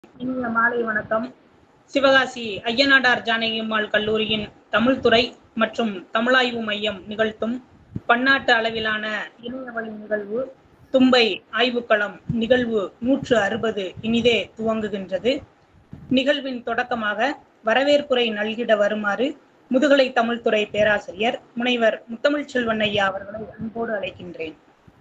இனிய மாலை வணக்கம் சிவகாசி ஐயனாடார் ஜானகியம்மாள் கல்லூரியின் தமிழ்துறை மற்றும் தமிழாய்வு மையம் நிகழ்த்தும் பன்னாட்டு அளவிலான இணையவழி நிகழ்வு தும்பை ஆய்வுக்களம் நிகழ்வு நூற்று அறுபது இனிதே துவங்குகின்றது நிகழ்வின் தொடக்கமாக வரவேற்புரை நல்கிட வருமாறு முதுகலை தமிழ்துறை பேராசிரியர் முனைவர் முத்தமிழ் செல்வன் ஐயா அவர்களை அன்போடு அழைக்கின்றேன்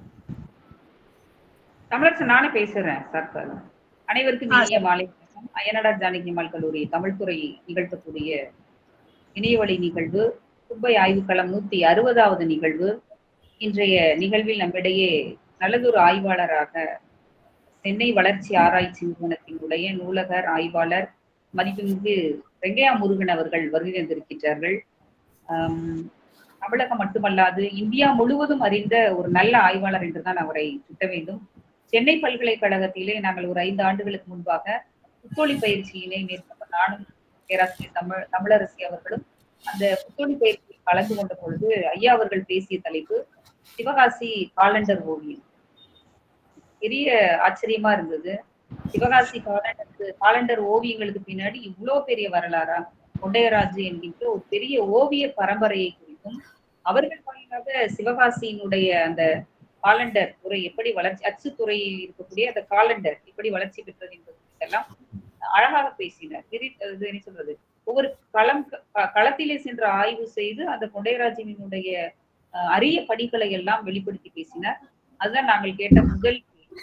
தமிழரசு நானே பேசுறேன் சார் சார் அனைவருக்கும் ஆ, இனிய மாலை வணக்கம் அய்யனாடார் ஜானகிமால் கல்லூரி தமிழ்துறை நிகழ்த்தக்கூடிய இணையவழி நிகழ்வு தும்பை ஆய்வுக்களம் நூத்தி அறுபதாவது நிகழ்வு இன்றைய நிகழ்வில் நம்மிடையே நல்லதொரு ஆய்வாளராக சென்னை வளர்ச்சி ஆராய்ச்சி நிறுவனத்தினுடைய நூலகர் ஆய்வாளர் மதிப்புமிகு வெங்கையா முருகன் அவர்கள் வருகை தந்திருக்கின்றார்கள் ஆம், தமிழகம் மட்டுமல்லாது இந்தியா முழுவதும் அறிந்த ஒரு நல்ல ஆய்வாளர் என்றுதான் அவரை சுட்ட வேண்டும் சென்னை பல்கலைக்கழகத்திலே நாங்கள் ஒரு ஐந்து ஆண்டுகளுக்கு முன்பாக புத்தொழி பயிற்சியினை மேற்கொண்ட நானும் பேராசிரியர் தமிழ் தமிழரசி அவர்களும் அந்த புத்தொழி பயிற்சியில் கலந்து கொண்ட பொழுது ஐயா அவர்கள் பேசிய தலைப்பு சிவகாசி காலண்டர் ஓவியம் பெரிய ஆச்சரியமா இருந்தது சிவகாசி காலண்டர் காலண்டர் ஓவியங்களுக்கு பின்னாடி இவ்வளோ பெரிய வரலாறா கொண்டையராஜு என்கின்ற ஒரு பெரிய ஓவிய பரம்பரையை குறித்தும் அவர்கள் வாயிலாக சிவகாசியினுடைய அந்த காலண்டர் துறை எப்படி வளர்ச்சி அச்சுத்துறையில் இருக்கக்கூடிய அந்த காலண்டர் எப்படி வளர்ச்சி பெற்றது என்பது எல்லாம் அழகாக பேசினார் விரி- அது என்ன சொல்றது ஒவ்வொரு களம் க- களத்திலே சென்று ஆய்வு செய்து அந்த கொண்டைராஜனினுடைய அஹ், அரிய படிகளை எல்லாம் வெளிப்படுத்தி பேசினார் அதுதான் நாங்கள் கேட்ட முதல் கேள்வி.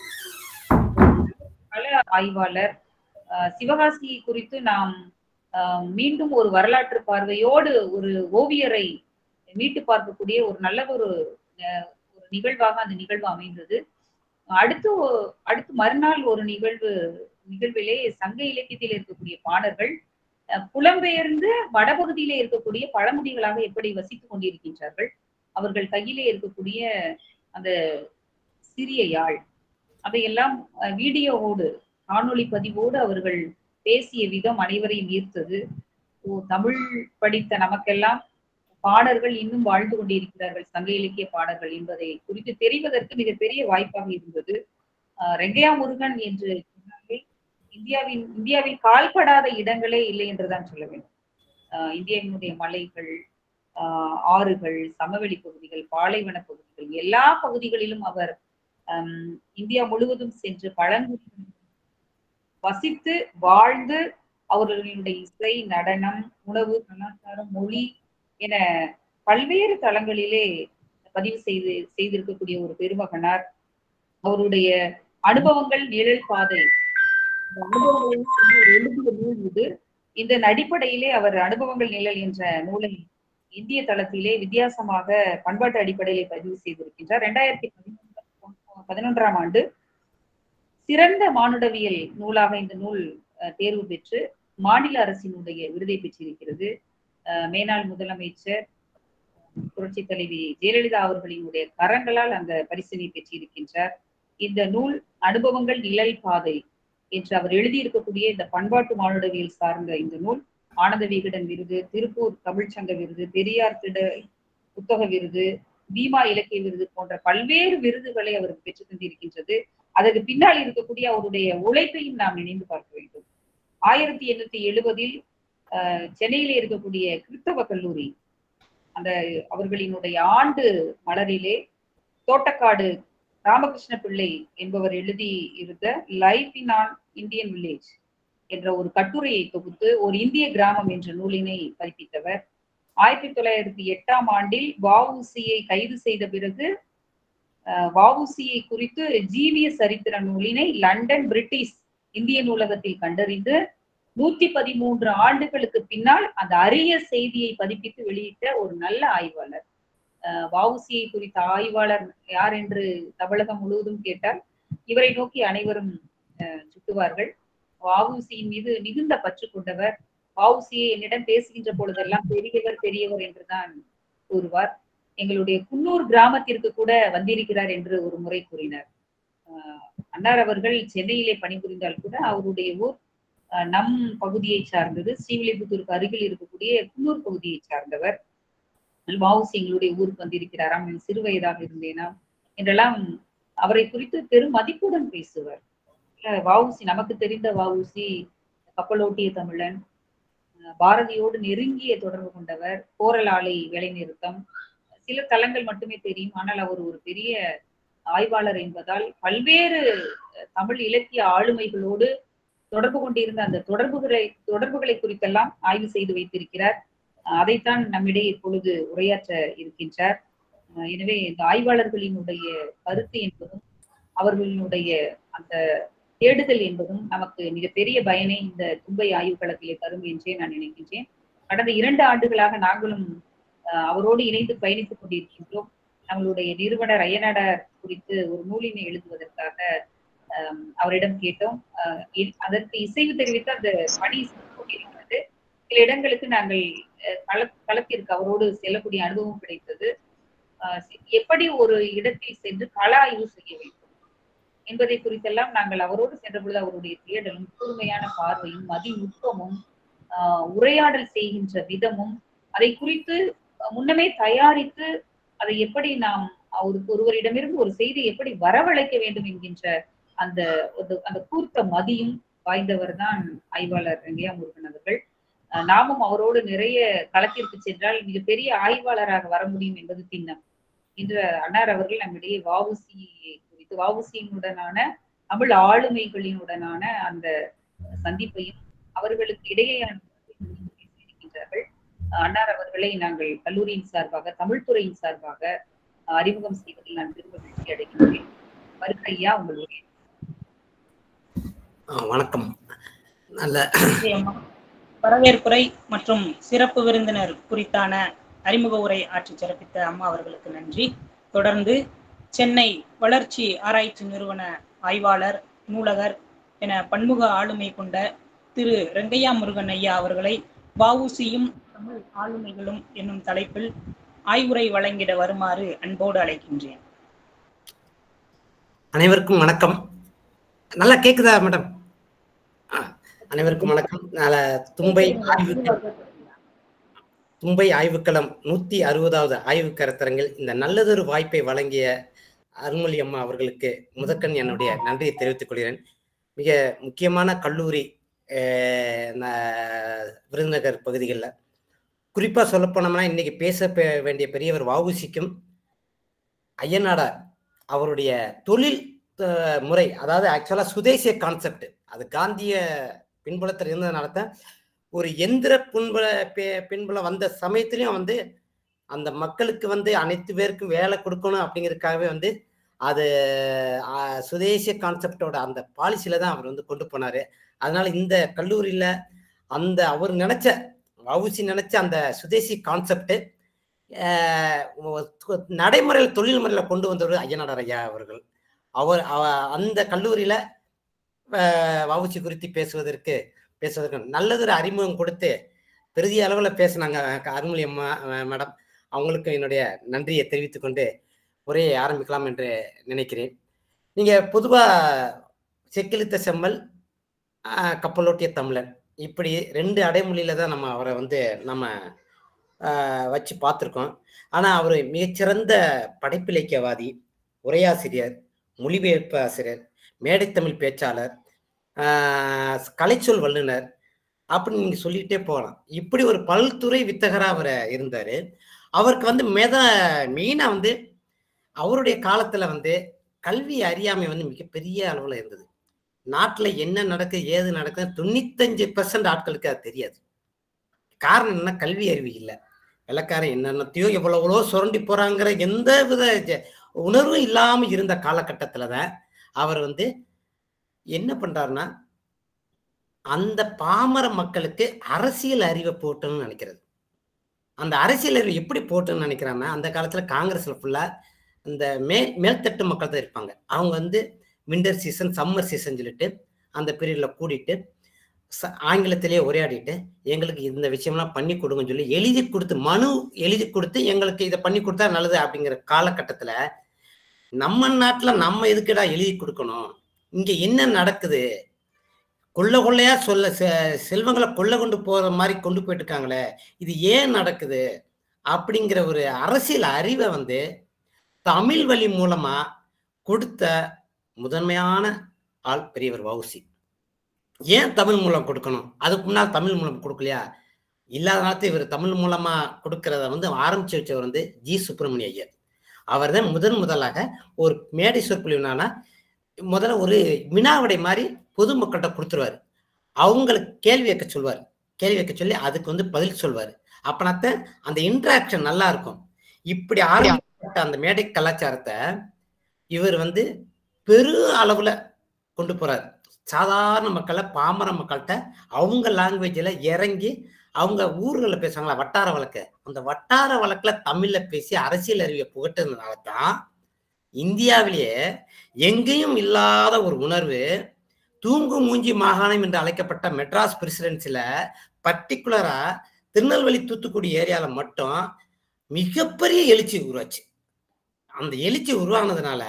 கள ஆய்வாளர் அஹ், சிவகாசி குறித்து நாம் அஹ், மீண்டும் ஒரு வரலாற்று பார்வையோடு ஒரு ஓவியரை மீட்டு பார்க்கக்கூடிய ஒரு நல்ல ஒரு அஹ், ஒரு நிகழ்வாக அந்த நிகழ்வு அமைந்தது அடுத்து ஒ- அடுத்து மறுநாள் ஒரு நிகழ்வு நிகழ்விலே சங்க இலக்கியத்தில் இருக்கக்கூடிய பாடல்கள் அஹ், புலம்பெயர்ந்து வடபகுதியிலே இருக்கக்கூடிய பழங்குடிகளாக எப்படி வசித்துக் கொண்டிருக்கின்றார்கள் அவர்கள் கையிலே இருக்கக்கூடிய அந்த சிறிய யாழ் அதையெல்லாம் அஹ், வீடியோவோடு காணொளி பதிவோடு அவர்கள் பேசிய விதம் அனைவரையும் ஈர்த்தது ஓ தமிழ் படித்த நமக்கெல்லாம் பாடர்கள் இன்னும் வாழ்ந்து கொண்டிருக்கிறார்கள் சங்க இலக்கிய பாடல்கள் என்பதை குறித்து தெரிவதற்கு மிகப்பெரிய வாய்ப்பாக இருந்தது ஆஹ் ரெங்கையா முருகன் என்று சொன்னாலே இந்தியாவின் இந்தியாவில் கால்படாத இடங்களே இல்லை என்றுதான் சொல்ல வேண்டும் ஆஹ் இந்தியாவினுடைய மலைகள் ஆஹ் ஆறுகள் சமவெளி பகுதிகள் பாலைவன பகுதிகள் எல்லா பகுதிகளிலும் அவர் ஆம், இந்தியா முழுவதும் சென்று பழங்குடியினர் வசித்து வாழ்ந்து அவர்களுடைய இசை நடனம் உணவு கலாச்சாரம் மொழி என பல்வேறு தளங்களிலே பதிவு செய்து செய்திருக்கக்கூடிய ஒரு பெருமகனார் அவருடைய அனுபவங்கள் நிழல் பாதை இந்த அனுபவங்களை கொண்டு ஒரு எழுதிய நூல் இது இதன் அடிப்படையிலே அவர் அனுபவங்கள் நிழல் என்ற நூலை இந்திய தளத்திலே வித்தியாசமாக பண்பாட்டு அடிப்படையிலே பதிவு செய்திருக்கின்றார் ரெண்டாயிரத்தி பதினொன்றாம் ஆண்டு சிறந்த மானுடவியல் நூலாக இந்த நூல் அஹ், தேர்வு பெற்று மாநில அரசினுடைய விருதை பெற்றிருக்கிறது அஹ், மேனாள் முதலமைச்சர் புரட்சி தலைவி ஜெயலலிதா அவர்களினுடைய கரங்களால் அந்த பரிசினை பெற்றிருக்கின்றார் இந்த நூல் அனுபவங்கள் நிழல் பாதை என்று அவர் எழுதியிருக்கக்கூடிய இந்த பண்பாட்டு மானுடவியல் சார்ந்த இந்த நூல் ஆனந்த விகடன் விருது திருப்பூர் தமிழ்ச்சங்க விருது பெரியார் திட புத்தக விருது பீமா இலக்கிய விருது போன்ற பல்வேறு விருதுகளை அவருக்கு பெற்றுத் தந்திருக்கின்றது அதற்கு பின்னால் இருக்கக்கூடிய அவருடைய உழைப்பையும் நாம் நினைந்து பார்க்க வேண்டும் ஆயிரத்தி எண்ணூத்தி எழுபதில் சென்னையிலே இருக்கக்கூடிய கிறிஸ்தவ கல்லூரி அந்த அவர்களினுடைய ஆண்டு மலரிலே தோட்டக்காடு ராமகிருஷ்ண பிள்ளை என்பவர் எழுதி இருந்த life in an Indian village என்ற ஒரு கட்டுரையை தொகுத்து ஒரு இந்திய கிராமம் என்ற நூலினை பதிப்பித்தவர் ஆயிரத்தி தொள்ளாயிரத்தி எட்டாம் ஆண்டில் வஉசியை கைது செய்த பிறகு அஹ், வஉசியை குறித்து ஜீவிய சரித்திர நூலினை லண்டன் பிரிட்டிஷ் இந்திய நூலகத்தில் கண்டறிந்து நூத்தி பதிமூன்று ஆண்டுகளுக்கு பின்னால் அந்த அரிய செய்தியை பதிப்பித்து வெளியிட்ட ஒரு நல்ல ஆய்வாளர் அஹ், வஉசியை குறித்த ஆய்வாளர் யார் என்று தமிழகம் முழுவதும் கேட்டால் இவரை நோக்கி அனைவரும் அஹ், சுட்டுவார்கள் வஉசியின் மீது மிகுந்த பற்று கொண்டவர் வஉசியை என்னிடம் பேசுகின்ற பொழுதெல்லாம் பெரியவர் பெரியவர் என்றுதான் கூறுவார் எங்களுடைய குன்னூர் கிராமத்திற்கு கூட வந்திருக்கிறார் என்று ஒரு முறை கூறினார் ஆஹ் அன்னார் அவர்கள் சென்னையிலே பணிபுரிந்தால் கூட அவருடைய ஊர் ஆஹ் நம் பகுதியை சார்ந்தது ஸ்ரீவில்லிபுத்தூருக்கு அருகில் இருக்கக்கூடிய குன்னூர் பகுதியை சார்ந்தவர் வவுசி எங்களுடைய ஊருக்கு வந்திருக்கிறாராம் நான் சிறு வயதாக இருந்தேனாம் என்றெல்லாம் அவரை குறித்து பெரும் மதிப்புடன் பேசுவார் வஉசி நமக்கு தெரிந்த வஉசி கப்பலோட்டிய தமிழன் அஹ் பாரதியோடு நெருங்கிய தொடர்பு கொண்டவர் கோரல் ஆலை வேலைநிறுத்தம் சில தளங்கள் மட்டுமே தெரியும் ஆனால் அவர் ஒரு பெரிய ஆய்வாளர் என்பதால் பல்வேறு அஹ், தமிழ் இலக்கிய ஆளுமைகளோடு தொடர்பு கொண்டிருந்த அந்த தொடர்புகளை தொடர்புகளை குறித்தெல்லாம் ஆய்வு செய்து வைத்திருக்கிறார் அஹ், அதைத்தான் நம்மிடையே இப்பொழுது உரையாற்ற இருக்கின்றார் அஹ், எனவே இந்த ஆய்வாளர்களினுடைய கருத்து என்பதும் அவர்களினுடைய அந்த தேடுதல் என்பதும் நமக்கு மிகப்பெரிய பயனை இந்த தும்பை ஆய்வுக்களத்திலே தரும் என்றே நான் நினைக்கின்றேன் கடந்த இரண்டு ஆண்டுகளாக நாங்களும் அஹ், அவரோடு இணைந்து பயணித்துக் கொண்டிருக்கின்றோம் நம்மளுடைய நிறுவனர் அய்யனாடார் குறித்து ஒரு நூலினை எழுதுவதற்காக அஹ், அவரிடம் கேட்டோம் அஹ், இ- அதற்கு இசைவு தெரிவித்து அந்த பணி சென்று கொண்டிருக்கிறது சில இடங்களுக்கு நாங்கள் அஹ், கள களத்திற்கு அவரோடு செல்லக்கூடிய அனுபவம் கிடைத்தது அஹ், எப்படி ஒரு இடத்தில் சென்று கள ஆய்வு செய்ய வேண்டும் என்பதை குறித்தெல்லாம் நாங்கள் அவரோடு சென்ற பொழுது அவருடைய தேடலும் கூர்மையான பார்வையும் மதிநுட்பமும் ஆஹ் உரையாடல் செய்கின்ற விதமும் அதை குறித்து முன்னமே தயாரித்து அதை எப்படி நாம் அவருக்கு ஒருவரிடமிருந்து ஒரு செய்தி எப்படி வரவழைக்க வேண்டும் என்கின்ற அந்த ஒரு- அந்த கூர்த்த மதியும் வாய்ந்தவர் தான் ஆய்வாளர் வெங்கையா முருகன் அவர்கள் அஹ் நாமும் அவரோடு நிறைய களத்திற்கு சென்றால் மிகப்பெரிய ஆய்வாளராக வர முடியும் என்பது திண்ணம் இன்று அன்னார் அவர்கள் நம்மிடையே வாவுசி குறித்து வாவுசியினுடனான தமிழ் ஆளுமைகளினுடனான அந்த சந்திப்பையும் அவர்களுக்கு இடையேயான பேசியிருக்கின்றார்கள் அஹ் அன்னார் அவர்களை நாங்கள் கல்லூரியின் சார்பாக தமிழ்துறையின் சார்பாக அஹ் அறிமுகம் செய்வதில் நான் திரும்ப மகிழ்ச்சி அடைகின்றேன் வருக ஐயா உங்களுடைய ஆ, வணக்கம் நல்ல நிச்சயமா. வரவேற்புரை மற்றும் சிறப்பு விருந்தினர் குறித்தான அறிமுக உரை ஆற்றி சிறப்பித்த அம்மா அவர்களுக்கு நன்றி தொடர்ந்து சென்னை வளர்ச்சி ஆராய்ச்சி நிறுவன ஆய்வாளர் நூலகர் என பன்முக ஆளுமை கொண்ட திரு ரெங்கையா முருகன் ஐயா அவர்களை வஉசியும் தமிழ் ஆளுமைகளும் என்னும் தலைப்பில் ஆய்வுரை வழங்கிட வருமாறு அன்போடு அழைக்கின்றேன் அனைவருக்கும் வணக்கம் நல்லா கேக்குதா மேடம் ஆ, அனைவருக்கும் வணக்கம் நல்ல தும்பை ஆய்வு தும்பை ஆய்வுக்களம் நூத்தி அறுபதாவது ஆய்வு கருத்தரங்கில் இந்த நல்லதொரு வாய்ப்பை வழங்கிய அருள்மொழி அம்மா அவர்களுக்கு முதற்கண் என்னுடைய நன்றியை தெரிவித்துக் கொள்கிறேன் மிக முக்கியமான கல்லூரி அஹ், ந- விருதுநகர் பகுதிகளில் குறிப்பா சொல்ல போனோம்னா இன்னைக்கு பேச பே- வேண்டிய பெரியவர் வஉசிக்கும் ஐயனாடார் அவருடைய தொழில் அஹ், முறை அதாவது ஆக்சுவலா சுதேசிய கான்செப்ட் அது காந்திய பின்புலத்தில் இருந்ததுனால தான் ஒரு எந்திர பின்புல பே- பின்புலம் வந்த சமயத்திலையும் வந்து அந்த மக்களுக்கு வந்து அனைத்து பேருக்கும் வேலை கொடுக்கணும் அப்படிங்கிறதுக்காகவே வந்து அது ஆஹ், சுதேசிய கான்செப்டோட அந்த பாலிசியில தான் அவர் வந்து கொண்டு போனாரு அதனால இந்த கல்லூரியில அந்த அவர் நினைச்ச வவுசி நினைச்ச அந்த சுதேசி கான்செப்ட் நடைமுறையில் தொழில் முறையில் கொண்டு வந்தவர் ஐயனாடர் ஐயா அவர்கள் அவர் அவ- அந்த கல்லூரியில அஹ், வவுசி குறித்து பேசுவதற்கு பேசுவதற்கு நல்லதொரு அறிமுகம் கொடுத்து பெரிய அளவில் பேசினாங்க அருள்மொழி அம்மா அஹ், மேடம் அவங்களுக்கு என்னுடைய நன்றியை தெரிவித்துக் கொண்டு உரையை ஆரம்பிக்கலாம் என்று நினைக்கிறேன் நீங்க பொதுவா செக்கிழுத்த செம்மல் அஹ், கப்பலோட்டிய தமிழன் இப்படி ரெண்டு அடைமொழியில தான் நம்ம அவரை வந்து நம்ம அஹ், வச்சு பார்த்துருக்கோம் ஆனா அவர் மிகச்சிறந்த படைப்பிலக்கியவாதி உரையாசிரியர் மொழிபெயர்ப்பு ஆசிரியர் மேடைத்தமிழ் பேச்சாளர் ஆஹ் கலைச்சொல் வல்லுனர் அப்படின்னு நீங்க சொல்லிட்டே போகலாம் இப்படி ஒரு பல்துறை வித்தகரா அவர் இருந்தாரு அவருக்கு வந்து மெத மெயினா வந்து அவருடைய காலத்துல வந்து கல்வி அறியாமை வந்து மிகப்பெரிய அளவுல இருந்தது நாட்டுல என்ன நடக்குது ஏது நடக்குது தொண்ணூத்தஞ்சு பெர்சன்ட் ஆட்களுக்கு அது தெரியாது காரணம் என்ன கல்வி அறிவு இல்லை வெள்ளக்காரன் என்னென்னத்தையோ எவ்வளவோ சுரண்டி போறாங்கிற எந்த வித ஜ- உணர்வும் இல்லாம இருந்த காலகட்டத்துல தான் அவர் வந்து என்ன பண்றாருன்னா அந்த பாமர மக்களுக்கு அரசியல் அறிவை போட்டுன்னு நினைக்கிறது அந்த அரசியல் அறிவு எப்படி போட்டுன்னு நினைக்கிறாங்கன்னா அந்த காலத்துல காங்கிரஸ்ல ஃபுல்லா இந்த மே மேல்தட்டு மக்கள் தான் இருப்பாங்க அவங்க வந்து விண்டர் சீசன் சம்மர் சீசன் சொல்லிட்டு அந்த பீரியட்ல கூடிட்டு ச- ஆங்கிலத்திலேயே உரையாடிட்டு எங்களுக்கு இந்த விஷயம்லாம் பண்ணி கொடுங்கன்னு சொல்லி எழுதி கொடுத்து மனு எழுதி கொடுத்து எங்களுக்கு இதை பண்ணி கொடுத்தா நல்லது அப்படிங்கிற காலகட்டத்துல நம்ம நாட்டுல நம்ம எதுக்குடா எழுதி கொடுக்கணும் இங்க என்ன நடக்குது கொள்ள கொள்ளையா சொல்ல செ- செல்வங்களை கொள்ள கொண்டு போற மாதிரி கொண்டு போயிட்டு இருக்காங்களே இது ஏன் நடக்குது அப்படிங்கிற ஒரு அரசியல் அறிவை வந்து தமிழ் வழி மூலமா கொடுத்த முதன்மையான ஆள் பெரியவர் வவுசி ஏன் தமிழ் மூலம் கொடுக்கணும் அதுக்கு முன்னால் தமிழ் மூலம் கொடுக்கலையா இல்லாத நேரத்தில் இவர் தமிழ் மூலமா கொடுக்கறத வந்து ஆரம்பிச்சு வச்சவர் வந்து ஜி சுப்பிரமணிய ஐயர் அவர் தான் முதன் முதலாக ஒரு மேடை சொற்பொழிவுனால முதல்ல ஒரு வினாவிடை மாதிரி பொதுமக்கள்கிட்ட கொடுத்துருவாரு அவங்களுக்கு கேள்வி வைக்க சொல்வார் கேள்வி வைக்க சொல்லி அதுக்கு வந்து பதில் சொல்வார் அப்பனாத்த அந்த இன்ட்ராக்ஷன் நல்லா இருக்கும் இப்படி ஆரம்பிக்கப்பட்ட அந்த மேடை கலாச்சாரத்தை இவர் வந்து பெரு அளவுல கொண்டு போறாரு சாதாரண மக்களை பாமர மக்கள்கிட்ட அவங்க லாங்குவேஜில் இறங்கி அவங்க ஊர்களில் பேசுவாங்களா வட்டார வழக்கு அந்த வட்டார வழக்கில் தமிழ்ல பேசி அரசியல் அறிவை புகட்டுறதுனால தான் இந்தியாவிலேயே எங்கேயும் இல்லாத ஒரு உணர்வு தூங்கு மூஞ்சி மாகாணம் என்று அழைக்கப்பட்ட மெட்ராஸ் பிரசிடென்சில பர்டிகுலரா திருநெல்வேலி தூத்துக்குடி ஏரியால மட்டும் மிகப்பெரிய எழுச்சி உருவாச்சு அந்த எழுச்சி உருவானதுனால